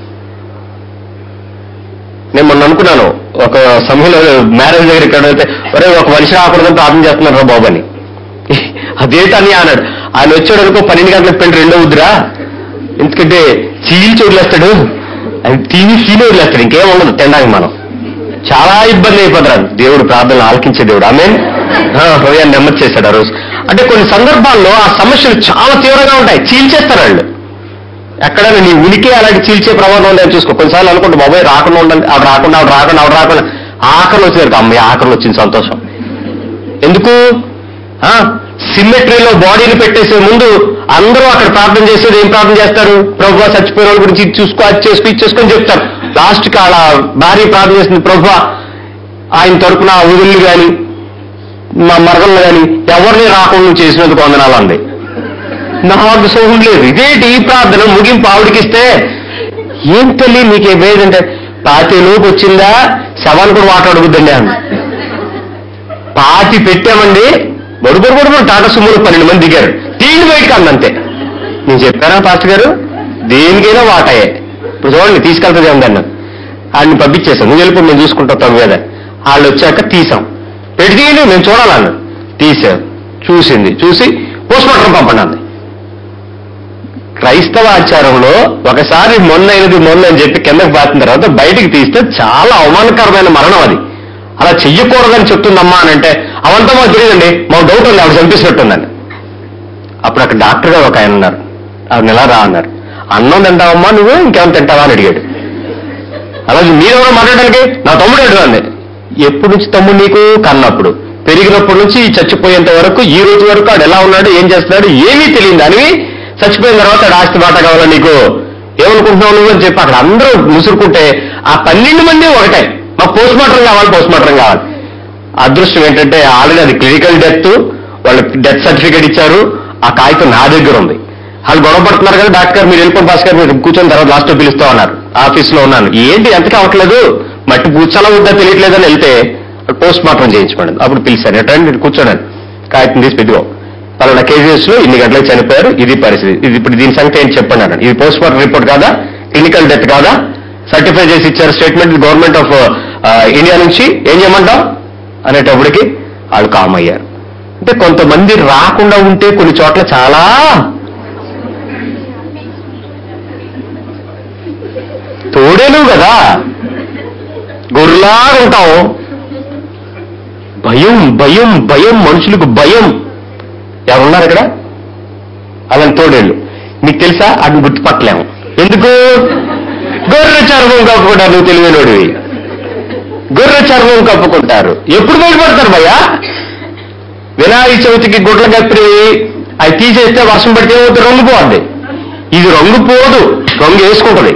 నేను మొన్న అనుకున్నాను ఒక సమయంలో మ్యారేజ్ దగ్గర ఇక్కడ అయితే ఒరే ఒక మనిషి రాకూడదని ప్రార్థన చేస్తున్నారు రా బాబు అని అదేటని అన్నాడు ఆయన వచ్చాడు అనుకో పన్నెండు గంటలకు పెళ్లి రెండో వద్దురా ఎందుకంటే చీల్చి వదిలేస్తాడు అది టీవీ ఫీల్ వదిలేస్తాడు ఇంకేం ఉండదు తినడానికి మనం చాలా ఇబ్బంది అయిపోతారు దేవుడు ప్రార్థనలు ఆలకించే దేవుడు ఆమె హృదయాన్ని నెమ్మది చేశాడు ఆ రోజు అంటే కొన్ని సందర్భాల్లో ఆ సమస్యలు చాలా తీవ్రంగా ఉంటాయి చీల్చేస్తారు వాళ్ళు ఎక్కడైనా నీ ఉనికి అలాంటి చీల్చే ప్రమాదం ఉందని చూసుకో కొన్నిసార్లు అనుకుంటా బాబాయ్ రాకుండా ఉండండి ఆవిడ రాకుండా ఆవిడ రాకుండా ఆవిడ రాకుండా ఆకలి వచ్చింది అమ్మాయి ఆకలి వచ్చింది సంతోషం ఎందుకు సిమ్మెట్రీలో బాడీని పెట్టేసే ముందు అందరూ అక్కడ ప్రార్థన చేసేది ఏం ప్రార్థన చేస్తారు ప్రభు చచ్చిపోయిన వాళ్ళ గురించి ఇది చూసుకో అది చేసుకో ఇది చేసుకొని చెప్తారు లాస్ట్ కి అలా భార్య ప్రార్థన చేస్తుంది ప్రభు ఆయన తరపున ఆ ఊరిల్లు కానీ మా మరగళ్ళు కానీ ఎవరిని రాకుండా నువ్వు చేసినందుకు వందనాలు అంది నాకు సోహం లేదు ఇదేంటి ఈ ప్రార్థన ముగింపు ఆవిడకిస్తే ఏం తల్లి నీకు ఏదంటే పాతి లోపు వచ్చిందా శవాన్ని కూడా వాటర్ అడుగుద్దండి అని పాతి పెట్టామండి బొడుబొడు బొడుబొడు టాటా సుమ్ములు పన్నెండు మంది దిగారు తీయండి బయటకు అందంతే నేను చెప్పానా పాస్టర్ గారు దేనికైనా వాటాయే ఇప్పుడు చూడండి తీసుకెళ్తుంది ఉందన్న ఆయన్ని పంపించేసాం నువ్వు వెళ్ళిపో మేము చూసుకుంటాం తమ మీద వాళ్ళు వచ్చాక తీసాం పెట్టి తీయండి మేము చూడాలన్న తీసాం చూసింది చూసి పోస్ట్ మార్టం పంపండి అంది క్రైస్తవ ఆచారంలో ఒకసారి మొన్న అయినది మొన్న అని చెప్పి కిందకి పాతిన తర్వాత బయటికి తీస్తే చాలా అవమానకరమైన మరణం అది అలా చెయ్యకూడదని చెప్తుందమ్మా అని అంటే అవంతా మాకు తెలియదండి మాకు డౌట్ ఉంది ఆవిడ చంపేసినట్టుందని అప్పుడు అక్కడ డాక్టర్ గారు ఒక ఆయన ఉన్నారు ఆవిడ ఎలా రా అన్నారు అన్నం తింటావమ్మా నువ్వు ఇంకేమైనా తింటావా అని అడిగాడు అలాగే మీరెవరో మాట్లాడడానికి నా తమ్ముడు ఎడు అంది ఎప్పటి నుంచి తమ్ముడు నీకు కన్నప్పుడు పెరిగినప్పటి నుంచి చచ్చిపోయేంత వరకు ఈ రోజు వరకు ఆడు ఎలా ఉన్నాడు ఏం చేస్తున్నాడు ఏమీ తెలియదు అని చచ్చిపోయిన తర్వాత ఆడు ఆస్తి బాట కావాలా నీకు ఏమనుకుంటున్నావు నువ్వు అని చెప్పి అక్కడ అందరూ ముసురుకుంటే ఆ పన్నెండు మంది ఒకటే మాకు పోస్ట్ మార్టం కావాలి పోస్ట్ మార్టం కావాలి అదృష్టం ఏంటంటే ఆల్రెడీ అది క్లినికల్ డెత్ వాళ్ళు డెత్ సర్టిఫికేట్ ఇచ్చారు ఆ కాగితం నా దగ్గర ఉంది వాళ్ళు గొడవ పడుతున్నారు కదా డాక్టర్ గారు మీరు వెళ్ళిపోయి భాస్కర్ మీరు కూర్చొని తర్వాత లాస్ట్ లో పిలుస్తా ఉన్నారు ఆఫీస్ లో ఉన్నాను ఏంటి ఎంతకి అవ్వట్లేదు మట్టి పూచాలా ఉందా తెలియట్లేదని వెళ్తే పోస్ట్ మార్టం చేయించమని అప్పుడు పిలిచాను ఎట్లా నేను కూర్చోన్నాను కాగితం తీసి పెట్టుకో పలానా కేజెస్ లో ఇన్ని గంటలకు చనిపోయారు ఇది పరిస్థితి ఇది ఇప్పుడు దీని సంగతి ఏంటి చెప్పండి అన్నాడు ఇది పోస్ట్ మార్టం రిపోర్ట్ కాదా క్లినికల్ డెత్ కాదా సర్టిఫై చేసి ఇచ్చారు స్టేట్మెంట్ గవర్నమెంట్ ఆఫ్ ఇండియా నుంచి ఏం చేయమంటాం అనేటప్పటికి వాళ్ళు కామ్ అయ్యారు అంటే కొంతమంది రాకుండా ఉంటే కొన్ని చోట్ల చాలా తోడేలు కదా గొర్రెలాగా ఉంటాం భయం భయం భయం మనుషులకు భయం ఎవరున్నారు ఇక్కడ అలాంటి తోడేళ్ళు మీకు తెలుసా అది గుర్తుపట్టలేము ఎందుకు గొర్రె చర్మం కప్పుకుంటారు నువ్వు తెలివైనోడివి గొర్రె చర్మం కప్పుకుంటారు ఎప్పుడు బయటపడతారు భయ్యా వినాయక చవితికి గుడ్ల కప్పి అవి తీసేస్తే వర్షం పడితే ఏమవుతుంది రంగు పోద్ది ఇది రంగు పోదు రంగు వేసుకుంటది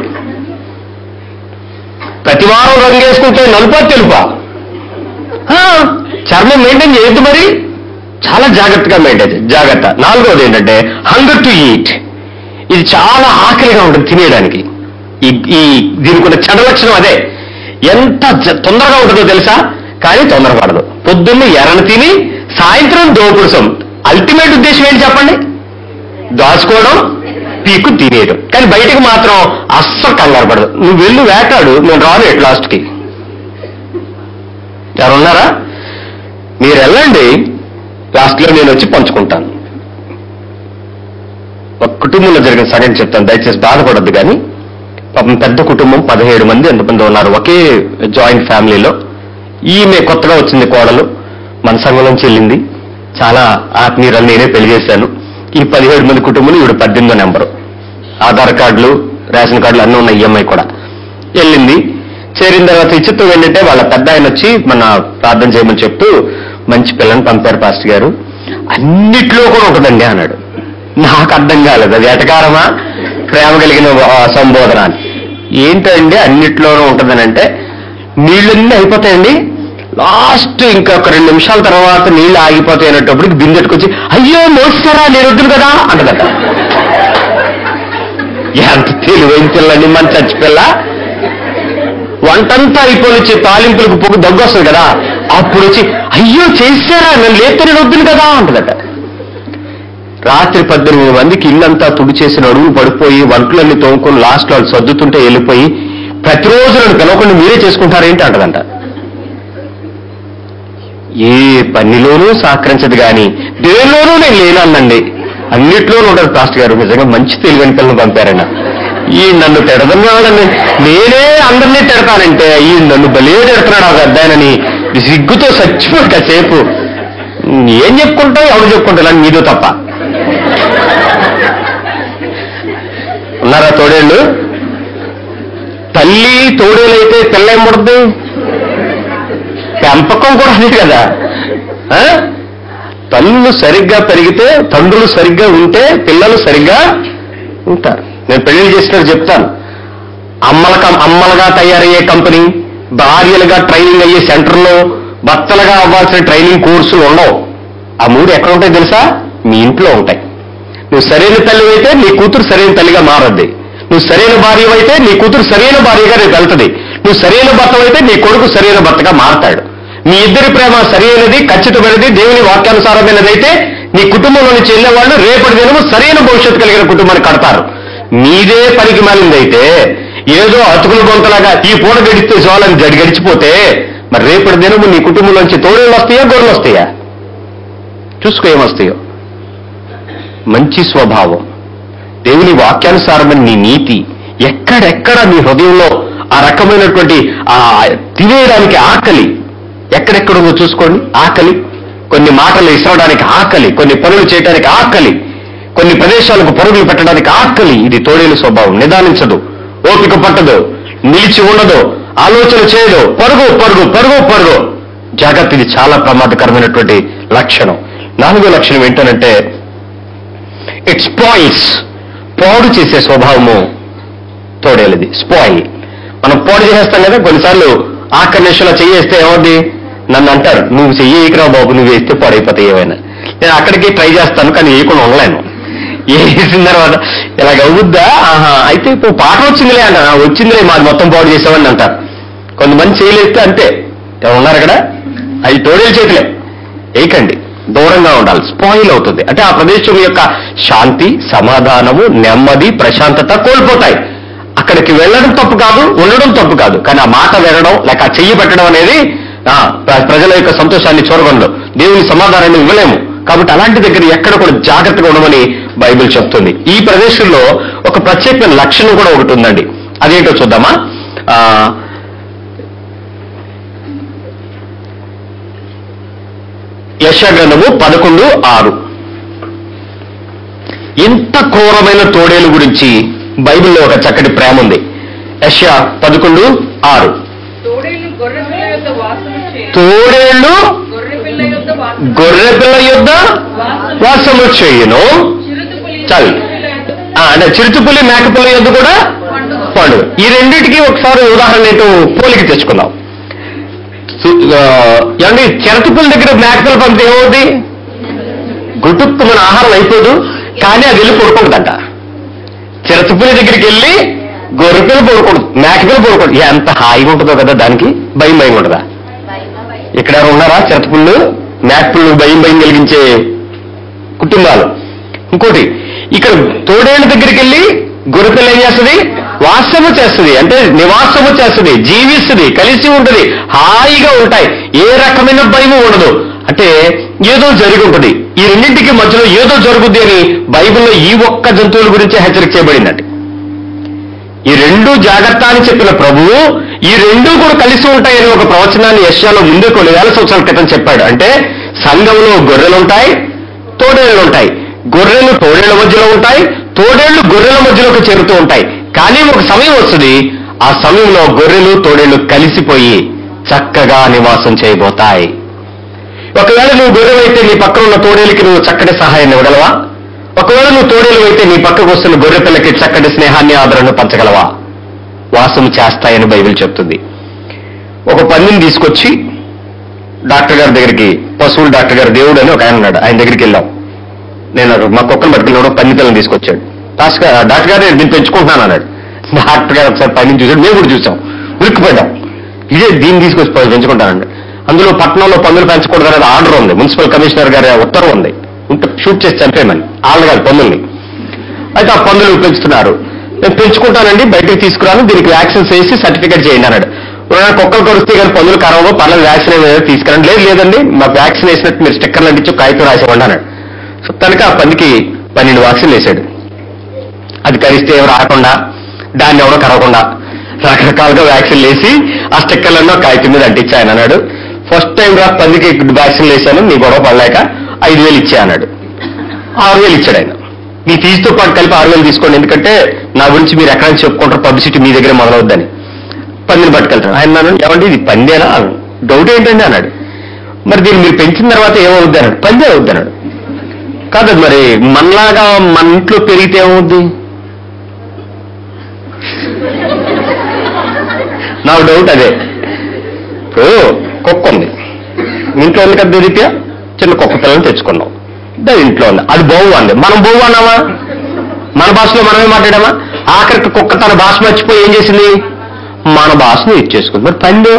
ప్రతి వారం రంగు వేసుకుంటే నలుపా తెలుపా ఆ, చర్మం మెయింటైన్ చేయొద్దు మరి చాలా జాగ్రత్తగా మెయింటైన్ చేయాలి. జాగ్రత్త నాలుగోది ఏంటంటే హంగర్ టు ఈట్ ఇది చాలా ఆకలిగా ఉంటుంది తినేయడానికి ఈ ఈ దీనికి ఉన్న చెడ లక్షణం అదే ఎంత జ- తొందరగా ఉంటుందో తెలుసా కానీ తొందరపడదు పొద్దున్నే ఎర్రని తిని సాయంత్రం దోపుడుసం అల్టిమేట్ ఉద్దేశం ఏంటి చెప్పండి దాచుకోవడం పీకు తినేయడం కానీ బయటకు మాత్రం అస్సలు కంగారు పడదు నువ్వు వెళ్ళు వేటాడు నేను రాను ఎట్ లాస్ట్కి ఎవరున్నారా మీరు వెళ్ళండి లాస్ట్లో నేను వచ్చి పంచుకుంటాను ఒక కుటుంబంలో జరిగిన సంగతి చెప్తాను దయచేసి బాధపడద్దు కానీ పాపం పెద్ద కుటుంబం పదిహేడు మంది ఎంతమంది ఉన్నారు ఒకే జాయింట్ ఫ్యామిలీలో ఈమె కొత్తగా వచ్చింది కోడలు మన సంఘం నుంచి వెళ్ళింది చాలా ఆత్మీయురాలు నేనే పెళ్లి చేశాను ఈ పదిహేడు మంది కుటుంబంలో ఈవిడ పద్దెనిమిదో నెంబరు ఆధార్ కార్డులు రేషన్ కార్డులు అన్నీ ఉన్నాయి ఈఎంఐ కూడా వెళ్ళింది చేరిన తర్వాత విచిత్రం ఏంటంటే వాళ్ళ పెద్ద ఆయన వచ్చి మన ప్రార్థన చేయమని చెప్తూ మంచి పిల్లని పంపారు పాస్టర్ గారు అన్నిట్లో కూడా ఉంటుందండి అన్నాడు నాకు అర్థం కాలేదు అది ఎటకారమా ప్రేమ కలిగిన ఆ, సంబోధన అని ఏంటండి అన్నిట్లోనూ ఉంటుందని అంటే నీళ్ళన్నీ అయిపోతాయండి లాస్ట్ ఇంకా ఒక రెండు నిమిషాల తర్వాత నీళ్లు ఆగిపోతాయి అనేటప్పటికి బిందెట్టుకొచ్చి అయ్యో మోస్తారా నేను వద్దును కదా అంటదట ఎంత తెలివైన పిల్లండి మన చచ్చి పిల్ల వంటంతా అయిపోయి తాలింపులకు పొగ్గు దగ్గు వస్తుంది కదా అప్పుడు వచ్చి అయ్యో చేశారా నన్ను లేపితే నేను వద్దును కదా అంటదట రాత్రి పద్దెనిమిది మందికి ఇల్లంతా తుడి చేసిన అడుగులు పడిపోయి వంటలన్నీ తోముకొని లాస్ట్ వాళ్ళు సర్దుతుంటే వెళ్ళిపోయి ప్రతిరోజు నన్ను పిలవకుండా మీరే చేసుకుంటారేంటి అంటదంట ఏ పనిలోనూ సహకరించదు కానీ దేనిలోనూ నేను లేనన్నండి అన్నిట్లోనూ ఉంటారు పాస్టర్ గారు నిజంగా మంచి తెలివైన పిల్లలు పంపారన్న ఈ నన్ను తిడదన్నాడని నేనే అందరినీ తిడతానంటే ఈ నన్ను బలే తిడుతున్నాడు ఆ పెద్దాయనని సిగ్గుతో చచ్చిపోయి కాసేపు ఏం చెప్పుకుంటావు ఎవరు చెప్పుకుంటా నీదో తప్ప ఉన్నారా తోడేళ్ళు తల్లి తోడేలైతే పిల్ల ఏం పడుతుంది పెంపకం కూడా అదే కదా ఆ? తల్లులు సరిగ్గా పెరిగితే తండ్రులు సరిగ్గా ఉంటే పిల్లలు సరిగ్గా ఉంటారు నేను పెళ్లి చేసినట్టు చెప్తాను అమ్మలక అమ్మలుగా తయారయ్యే కంపెనీ భార్యలుగా ట్రైనింగ్ అయ్యే సెంటర్లో భర్తలుగా అవ్వాల్సిన ట్రైనింగ్ కోర్సులు ఉండవు ఆ మూడు ఎక్కడ ఉంటాయి తెలుసా మీ ఇంట్లో ఉంటాయి నువ్వు సరైన తల్లి అయితే నీ కూతురు సరైన తల్లిగా మారద్ది నువ్వు సరైన భార్య అయితే నీ కూతురు సరైన భార్యగా రేపు వెళ్తుంది నువ్వు సరైన భర్త అయితే నీ కొడుకు సరైన భర్తగా మారతాడు మీ ఇద్దరి ప్రేమ సరైనది ఖచ్చితమైనది దేవుని వాక్యానుసారమైనదైతే నీ కుటుంబంలో నుంచి వెళ్ళే వాళ్ళు రేపటి దినము సరైన భవిష్యత్తు కలిగిన కుటుంబాన్ని కడతారు మీదే పనికి మాలిందైతే ఏదో అతుకులు బొంతలాగా ఈ పూట గడిస్తే చాలని గడి గడిచిపోతే మరి రేపటి దినము నీ కుటుంబంలోంచి తోడేళ్ళు వస్తాయా గొర్రెలు వస్తాయా చూసుకో ఏమొస్తాయో మంచి స్వభావం దేవుని వాక్యానుసారమైన నీ నీతి ఎక్కడెక్కడ నీ హృదయంలో ఆ రకమైనటువంటి ఆ తినేయడానికి ఆకలి ఎక్కడెక్కడ ఉందో చూసుకోండి ఆకలి కొన్ని మాటలు ఇసరడానికి ఆకలి కొన్ని పనులు చేయడానికి ఆకలి కొన్ని ప్రదేశాలకు పరుగులు పెట్టడానికి ఆకలి ఇది తోడేలు స్వభావం నిదానించదు ఓపిక పట్టదు నిలిచి ఉండదు ఆలోచన చేయదు పరుగు పరుగు పరుగు పరుగు జాగ్రత్త ఇది చాలా ప్రమాదకరమైనటువంటి లక్షణం నాలుగో లక్షణం ఏంటనంటే ఇట్ స్పాయిల్స్ పాడు చేసే స్వభావము తోడేలిది స్పాయిల్ మనం పాడు చేసేస్తాం కదా కొన్నిసార్లు ఆకర్షణ చెయ్యేస్తే ఏమవుద్ది నన్ను అంటారు నువ్వు చెయ్యకరా బాబు నువ్వు వేస్తే పాడైపోతాయి ఏమైనా నేను అక్కడికి ట్రై చేస్తాను కానీ వేయకుండా ఉండలేను వేసిన తర్వాత ఇలాగ అవుద్దా ఆహా అయితే ఇప్పుడు పాట వచ్చిందిలే అంట "ఆ, వచ్చిందిలే మాది మొత్తం పాడు చేసామని అంటారు కొంతమంది చేయలేస్తే అంతే ఎవరు ఉన్నారు అక్కడ అవి తోడేలు చేతులే వేయకండి దూరంగా ఉండాలి స్పాయిల్ అవుతుంది అంటే ఆ ప్రదేశం యొక్క శాంతి సమాధానము నెమ్మది ప్రశాంతత కోల్పోతాయి అక్కడికి వెళ్ళడం తప్పు కాదు ఉండడం తప్పు కాదు కానీ ఆ మాట వినడం లేక ఆ చెయ్యి పెట్టడం అనేది ఆ, ప్ర- ప్రజల యొక్క సంతోషాన్ని చూరగొండు దేవుని సమాధానాన్ని ఇవ్వలేము కాబట్టి అలాంటి దగ్గర ఎక్కడ కూడా జాగ్రత్తగా ఉండమని బైబిల్ చెప్తుంది ఈ ప్రదేశంలో ఒక ప్రత్యేకమైన లక్షణం కూడా ఒకటి ఉందండి అదేంటో చూద్దామా ఆ, యశగ్రంథము పదకొండు ఆరు ఇంత క్రూరమైన తోడేలు గురించి బైబిల్లో ఒక చక్కటి ప్రేమ ఉంది యశ పదకొండు ఆరు తోడేళ్ళు గొర్రె పిల్ల యొక్క వాసన చేయు తోడేళ్లు గొర్రె పిల్ల యొక్క వాసన గొర్రె పిల్ల యొద్ద వాసము చేయును చిరుతుపులి చాలు. పిల్ల యొక్క ఆ, అంటే చిరుతుపులి మేకపిల్ల యొద్ద కూడా పండుగ పండుగ ఈ రెండింటికి ఒకసారి ఉదాహరణ ఏంటో పోలిక తెచ్చుకుందాం సు- ఆ, ఏమండి చిరతపుల దగ్గర మేకపిల్ల పంపితే ఏమవుద్ది గుటుక్కు మన ఆహారం అయిపోదు కానీ అది వెళ్ళి పడుకుంటుందంట చిరతపులి దగ్గరికి వెళ్ళి గొర్రెపిల్ల పడుకోడు మేకపిల్ల పడుకోడు ఎంత హాయిగా ఉంటుందో కదా దానికి భయం భయం ఉంటుందా ఇక్కడ ఎవరు ఉన్నారా చిరతపుళ్ళు మేకపిల్లు భయం భయం కలిగించే కుటుంబాలు ఇంకోటి ఇక్కడ తోడేళ్ళ దగ్గరికి వెళ్ళి గొర్రెపిల్ల ఏం చేస్తుంది వాసము చేస్తుంది అంటే నివాసము చేస్తుంది జీవిస్తుంది కలిసి ఉంటుంది హాయిగా ఉంటాయి ఏ రకమైన భయం ఉండదు అంటే ఏదో జరిగి ఉంటుంది ఈ రెండింటికి మధ్యలో ఏదో జరుగుద్ది అని బైబిల్లో ఈ ఒక్క జంతువుల గురించి హెచ్చరిక చేయబడిందండి ఈ రెండు జాగ్రత్త అని చెప్పిన ప్రభువు ఈ రెండు కూడా కలిసి ఉంటాయని ఒక ప్రవచనాన్ని యశ్యాలో ముందే కొన్ని వేల సంవత్సరాల క్రితం చెప్పాడు అంటే సంఘంలో గొర్రెలు ఉంటాయి తోడేళ్లు ఉంటాయి గొర్రెలు తోడేళ్ల మధ్యలో ఉంటాయి తోడేళ్లు గొర్రెల మధ్యలోకి చేరుతూ ఉంటాయి కానీ ఒక సమయం వస్తుంది ఆ సమయంలో గొర్రెలు తోడేళ్లు కలిసిపోయి చక్కగా నివాసం చేయబోతాయి ఒకవేళ నువ్వు గొర్రెవైతే నీ పక్కన ఉన్న తోడేలికి నువ్వు చక్కటి సహాయాన్ని ఇవ్వగలవా ఒకవేళ నువ్వు తోడేలు అయితే నీ పక్కకు వస్తున్న గొర్రె పిల్లకి చక్కటి స్నేహాన్ని ఆదరణ పంచగలవా వాసం చేస్తాయని బైబిల్ చెప్తుంది ఒక పందిని తీసుకొచ్చి డాక్టర్ గారి దగ్గరికి పశువుల డాక్టర్ గారు దేవుడు అని ఒక ఆయన ఉన్నాడు ఆయన దగ్గరికి వెళ్ళాం నేను మా కుక్కను పట్టుకెళ్ళినప్పుడు పంది పిల్లని తీసుకొచ్చాడు డాక్టర్ గారు డాక్టర్ గారు నేను పెంచుకుంటున్నాను అన్నాడు డాక్టర్ గారు ఒకసారి పందిని చూసాడు మేము కూడా చూసాం ఉరికిపోయాం ఇదే దీన్ని తీసుకొచ్చి ప- పెంచుకుంటానండి అందులో పట్టణంలో పందులు పెంచకూడదు అనేది ఆర్డర్ ఉంది మున్సిపల్ కమిషనర్ గారి ఉత్తర్వు ఉంది ఉంటే షూట్ చేసి చంపేయమని ఆళ్ళు కాదు పందుల్ని అయితే ఆ పందులు పెంచుతున్నారు నేను పెంచుకుంటానండి బయటకు తీసుకురాను దీనికి వ్యాక్సిన్స్ వేసి సర్టిఫికేట్ చేయండి అన్నాడు ఎవరైనా కుక్కలు కరుస్తే కానీ పందులు కరవో పర్లేదు వ్యాక్సిన్ ఏదో తీసుకురండి లేదు లేదండి మాకు వ్యాక్సిన్ వేసినట్టు మీరు స్టిక్కర్లు అంటించి ఒక కాగితం రాసేవ్వండి అన్నాడు సో తనకి ఆ పందికి పన్నెండు వ్యాక్సిన్లు వేసాడు అది కరిస్తే ఎవరు రాకుండా దాన్ని ఎవరో కరవకుండా రకరకాలుగా వ్యాక్సిన్లు వేసి ఆ స్టిక్కర్లన్నీ ఒక కాగితం మీద అంటించి ఆయన అన్నాడు ఫస్ట్ టైం రా పందికి వ్యాక్సిన్లు వేసాను నీ గొడవ పడలేక ఐదు వేలు ఇచ్చా అన్నాడు ఆరు వేలు ఇచ్చాడు ఆయన మీ ఫీజుతో పాటు కలిపి ఆరు వేలు తీసుకోండి ఎందుకంటే నా గురించి మీరు ఎక్కడ నుంచి చెప్పుకుంటారు పబ్లిసిటీ మీ దగ్గర మొదలవుద్దని పందిని పట్టుకెళ్తాను ఆయన అన్నాను ఏమండి ఇది పందేనా డౌట్ ఏంటండి అన్నాడు మరి దీన్ని మీరు పెంచిన తర్వాత ఏమవుద్ది అన్నాడు పందే అవుద్ది అన్నాడు కాదు అది మరి మనలాగా మన ఇంట్లో పెరిగితే ఏమవుద్ది నా డౌట్ అదే ఇప్పుడు కుక్క ఉంది ఇంట్లో ఉంది కదా రీత్యా చిన్న కుక్క పిల్లని తెచ్చుకున్నాం దాని ఇంట్లో ఉంది అది బావు అంది మనం బావు అన్నామా మన భాషలో మనమే మాట్లాడామా ఆఖరికి కుక్క తన భాష మర్చిపోయి ఏం చేసింది మన భాషను ఇచ్చేసుకుంది మరి పండు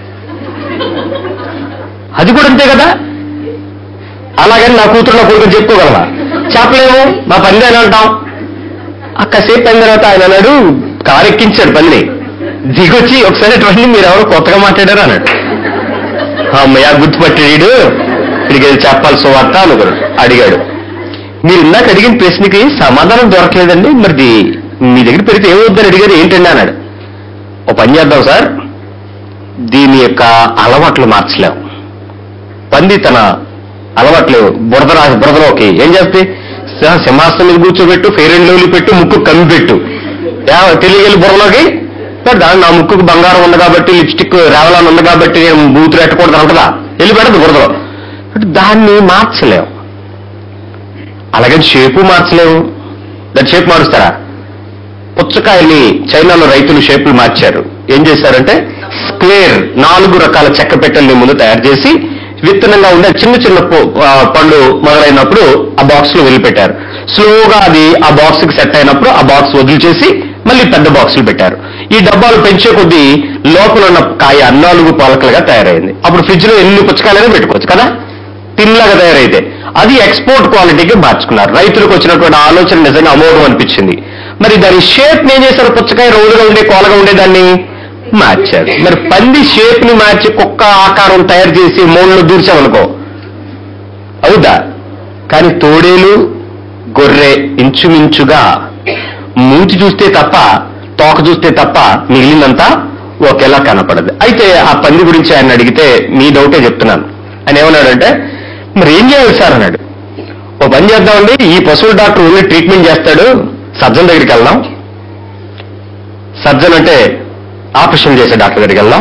అది కూడా అంతే కదా అలాగని నా కూతురు నా కొడుకుని చెప్పుకోగలవా చెప్పలేము మా పంది అని అంటాం అక్కసేపు అయిన తర్వాత ఆయన అన్నాడు కారు ఎక్కించాడు పందిని దిగొచ్చి ఒకసారి అటువంటి మీరు ఎవరో కొత్తగా మాట్లాడారు అన్నాడు అమ్మయ్య గుర్తుపట్టాడు ఇడికి చెప్పాలి సువార్త అనుకున్నాడు అడిగాడు మీరు ఇందాక అడిగిన ప్రశ్నకి సమాధానం దొరకలేదండి మరి మీ దగ్గర పెడితే ఏమవుద్దని అడిగారు ఏంటండి అన్నాడు ఓ పని చేద్దాం సార్ దీని యొక్క అలవాట్లు మార్చలేం పంది తన అలవాట్లు బురద రా బురదలోకి ఏం చేస్తే ఆ, సింహాసనం మీద కూర్చోబెట్టు ఫెయిర్ అండ్ లవ్లీ పెట్టు ముక్కు కమ్మి పెట్టు యా- తెలియగలి బుర్రలోకి మరి దాని నా ముక్కుకు బంగారం ఉంది కాబట్టి లిప్స్టిక్ రేవలాన్ ఉంది కాబట్టి నేను బూతులు పెట్టకూడదు అంటదా వెళ్ళి పెడదు బురదలో అంటే దాన్ని మార్చలేము అలాగే షేపు మార్చలేము దాని షేప్ మారుస్తారా పుచ్చకాయల్ని చైనాలో రైతులు షేపులు మార్చారు ఏం చేశారంటే స్క్వేర్ నాలుగు రకాల చెక్క పెట్టెల్ని ముందు తయారు చేసి విత్తనంగా ఉండే చిన్న చిన్న పొ- ఆ, పండు మొదలైనప్పుడు ఆ బాక్స్ లో వదిలిపెట్టారు స్లోగా అది ఆ బాక్స్ కి సెట్ అయినప్పుడు ఆ బాక్స్ వదిలిచేసి మళ్ళీ పెద్ద బాక్సులు పెట్టారు ఈ డబ్బాలు పెంచే కొద్దీ లోపల ఉన్న కాయ నాలుగు పాలకలుగా తయారైంది అప్పుడు ఫ్రిడ్జ్ లో ఎన్ని పుచ్చకాయలైనా పెట్టుకోవచ్చు కదా తిన్లాగా తయారైతే అది ఎక్స్పోర్ట్ క్వాలిటీకి మార్చుకున్నారు రైతులకు వచ్చినటువంటి ఆలోచన నిజంగా అమోఘం అనిపించింది మరి దాని షేప్ ఏం చేశారు పుచ్చకాయ రౌండ్గా ఉండే కోలగా ఉండే దాన్ని మార్చారు మరి పంది షేప్ ని మార్చి కుక్క ఆకారం తయారు చేసి మూలలో దూర్చామనుకో అవుదా కానీ తోడేలు గొర్రె ఇంచుమించుగా మూతి చూస్తే తప్ప తోక చూస్తే తప్ప మిగిలినంతా ఒకేలా కనపడదు అయితే ఆ పంది గురించి ఆయన అడిగితే మీ డౌటే చెప్తున్నాను ఆయన ఏమన్నాడంటే మరి ఏం చేయాలి సార్ అన్నాడు ఓ పని చేద్దామండి ఈ పశువుల డాక్టర్ ఓన్లీ ట్రీట్మెంట్ చేస్తాడు సర్జన్ దగ్గరికి వెళ్దాం సర్జన్ అంటే ఆపరేషన్ చేసే డాక్టర్ దగ్గరికి వెళ్దాం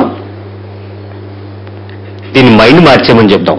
దీని మైండ్ మార్చేమని చెప్దాం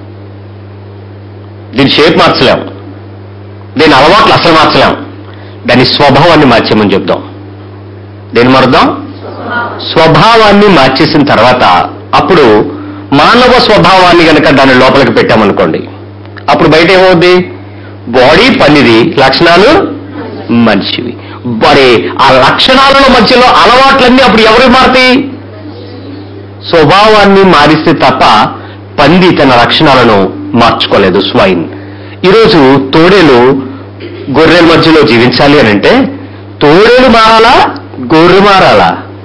దీని షేప్ మార్చలేం దీని అలవాట్లు అసలు మార్చలేం దాని స్వభావాన్ని మార్చేమని చెప్దాం దేని మారుద్దాం స్వభావాన్ని మార్చేసిన తర్వాత అప్పుడు మానవ స్వభావాన్ని గనక దాని లోపలికి పెట్టామనుకోండి అప్పుడు బయట ఏమవుద్ది బాడీ పనిది లక్షణాలు మనిషివి మరి ఆ లక్షణాలలో మధ్యలో అలవాట్లన్నీ అప్పుడు ఎవరికి మారుతాయి స్వభావాన్ని మారిస్తే తప్ప పంది తన లక్షణాలను మార్చుకోలేదు స్వైన్ ఈరోజు తోడేలు గొర్రెల మధ్యలో జీవించాలి అని అంటే తోడేలు మారాలా గొర్రె మారాలా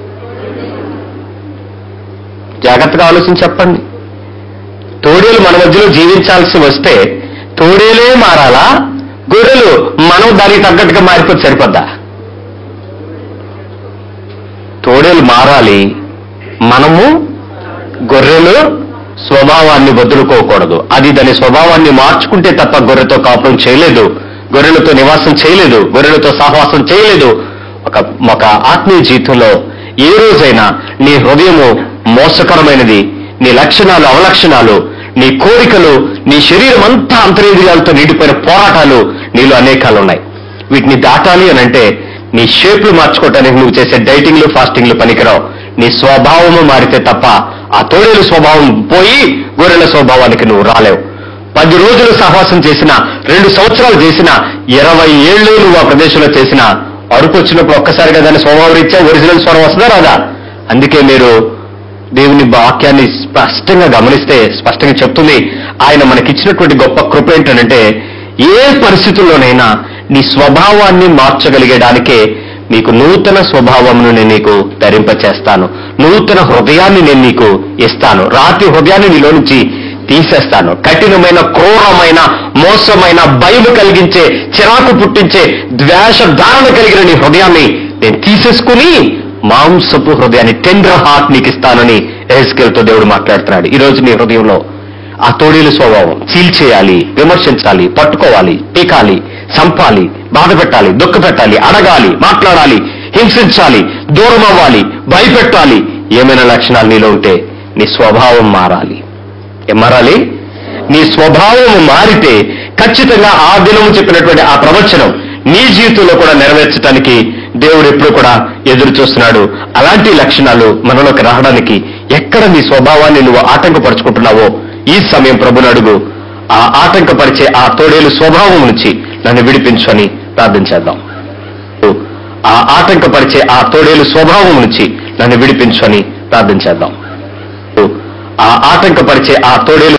జాగ్రత్తగా ఆలోచించి చెప్పండి తోడేలు మన మధ్యలో జీవించాల్సి వస్తే తోడేలే మారాలా గొర్రెలు మనం దానికి తగ్గట్టుగా మారిపోతే సరిపోద్దా తోడేలు మారాలి మనము గొర్రెలు స్వభావాన్ని వదులుకోకూడదు అది దాని స్వభావాన్ని మార్చుకుంటే తప్ప గొర్రెతో కాపురం చేయలేదు గొర్రెలతో నివాసం చేయలేదు గొర్రెలతో సహవాసం చేయలేదు ఒక ఒక ఆత్మీయ జీవితంలో ఏ రోజైనా నీ హృదయము మోసకరమైనది నీ లక్షణాలు అవలక్షణాలు నీ కోరికలు నీ శరీరం అంతా అంతరేంద్రియాలతో నిండిపోయిన పోరాటాలు నీలో అనేకాలు ఉన్నాయి వీటిని దాటాలి అని అంటే నీ షేప్లు మార్చుకోవటానికి నువ్వు చేసే డైటింగ్లు ఫాస్టింగ్లు పనికిరావు నీ స్వభావము మారితే తప్ప ఆ తోడేలు స్వభావం పోయి గొర్రెల స్వభావానికి నువ్వు రాలేవు పది రోజులు సహవాసం చేసిన రెండు సంవత్సరాలు చేసిన ఇరవై ఏళ్ళు నువ్వు ఆ ప్రదేశంలో చేసిన అరుపు వచ్చినప్పుడు ఒక్కసారిగా దాని స్వభావం రీత్యా ఒరిజినల్ స్వరం వస్తుందా రాదా అందుకే మీరు దేవుని వాక్యాన్ని స్పష్టంగా గమనిస్తే స్పష్టంగా చెప్తుంది ఆయన మనకిచ్చినటువంటి గొప్ప కృప ఏంటంటే ఏ పరిస్థితుల్లోనైనా నీ స్వభావాన్ని మార్చగలిగడానికే నీకు నూతన స్వభావమును నేను నీకు ధరింపచేస్తాను నూతన హృదయాన్ని నేను నీకు ఇస్తాను రాతి హృదయాన్ని నీలో నుంచి తీసేస్తాను కఠినమైన క్రూరమైన మోసమైన భయం కలిగించే చిరాకు పుట్టించే ద్వేష ధారణ కలిగిన నీ హృదయాన్ని నేను తీసేసుకుని మాంసపు హృదయాన్ని టెండర్ హార్ట్ నీకు ఇస్తానని ఎహెస్కేల్తో దేవుడు మాట్లాడుతున్నాడు ఈ రోజు నీ హృదయంలో ఆ తోడేలు స్వభావం చీల్చేయాలి విమర్శించాలి పట్టుకోవాలి పీకాలి చంపాలి బాధ పెట్టాలి దుఃఖ పెట్టాలి అడగాలి మాట్లాడాలి హింసించాలి దూరం అవ్వాలి భయపెట్టాలి ఏమైనా లక్షణాలు నీలో ఉంటే నీ స్వభావం మారాలి ఏం మారాలి నీ స్వభావం మారితే ఖచ్చితంగా ఆ దినము చెప్పినటువంటి ఆ ప్రవచనం నీ జీవితంలో కూడా నెరవేర్చడానికి దేవుడు ఎప్పుడు కూడా ఎదురు చూస్తున్నాడు అలాంటి లక్షణాలు మనలోకి రావడానికి ఎక్కడ నీ స్వభావాన్ని నువ్వు ఆటంకపరుచుకుంటున్నావో ఈ సమయం ప్రభుని అడుగు ఆ ఆటంకపరిచే ఆ తోడేలు స్వభావం నుంచి నన్ను విడిపించు అని ప్రార్థించేద్దాం ఆ ఆటంకపరిచే ఆ తోడేలు స్వభావం నుంచి నన్ను విడిపించు అని ప్రార్థించేద్దాం ఆ ఆటంకపరిచే ఆ తోడేలు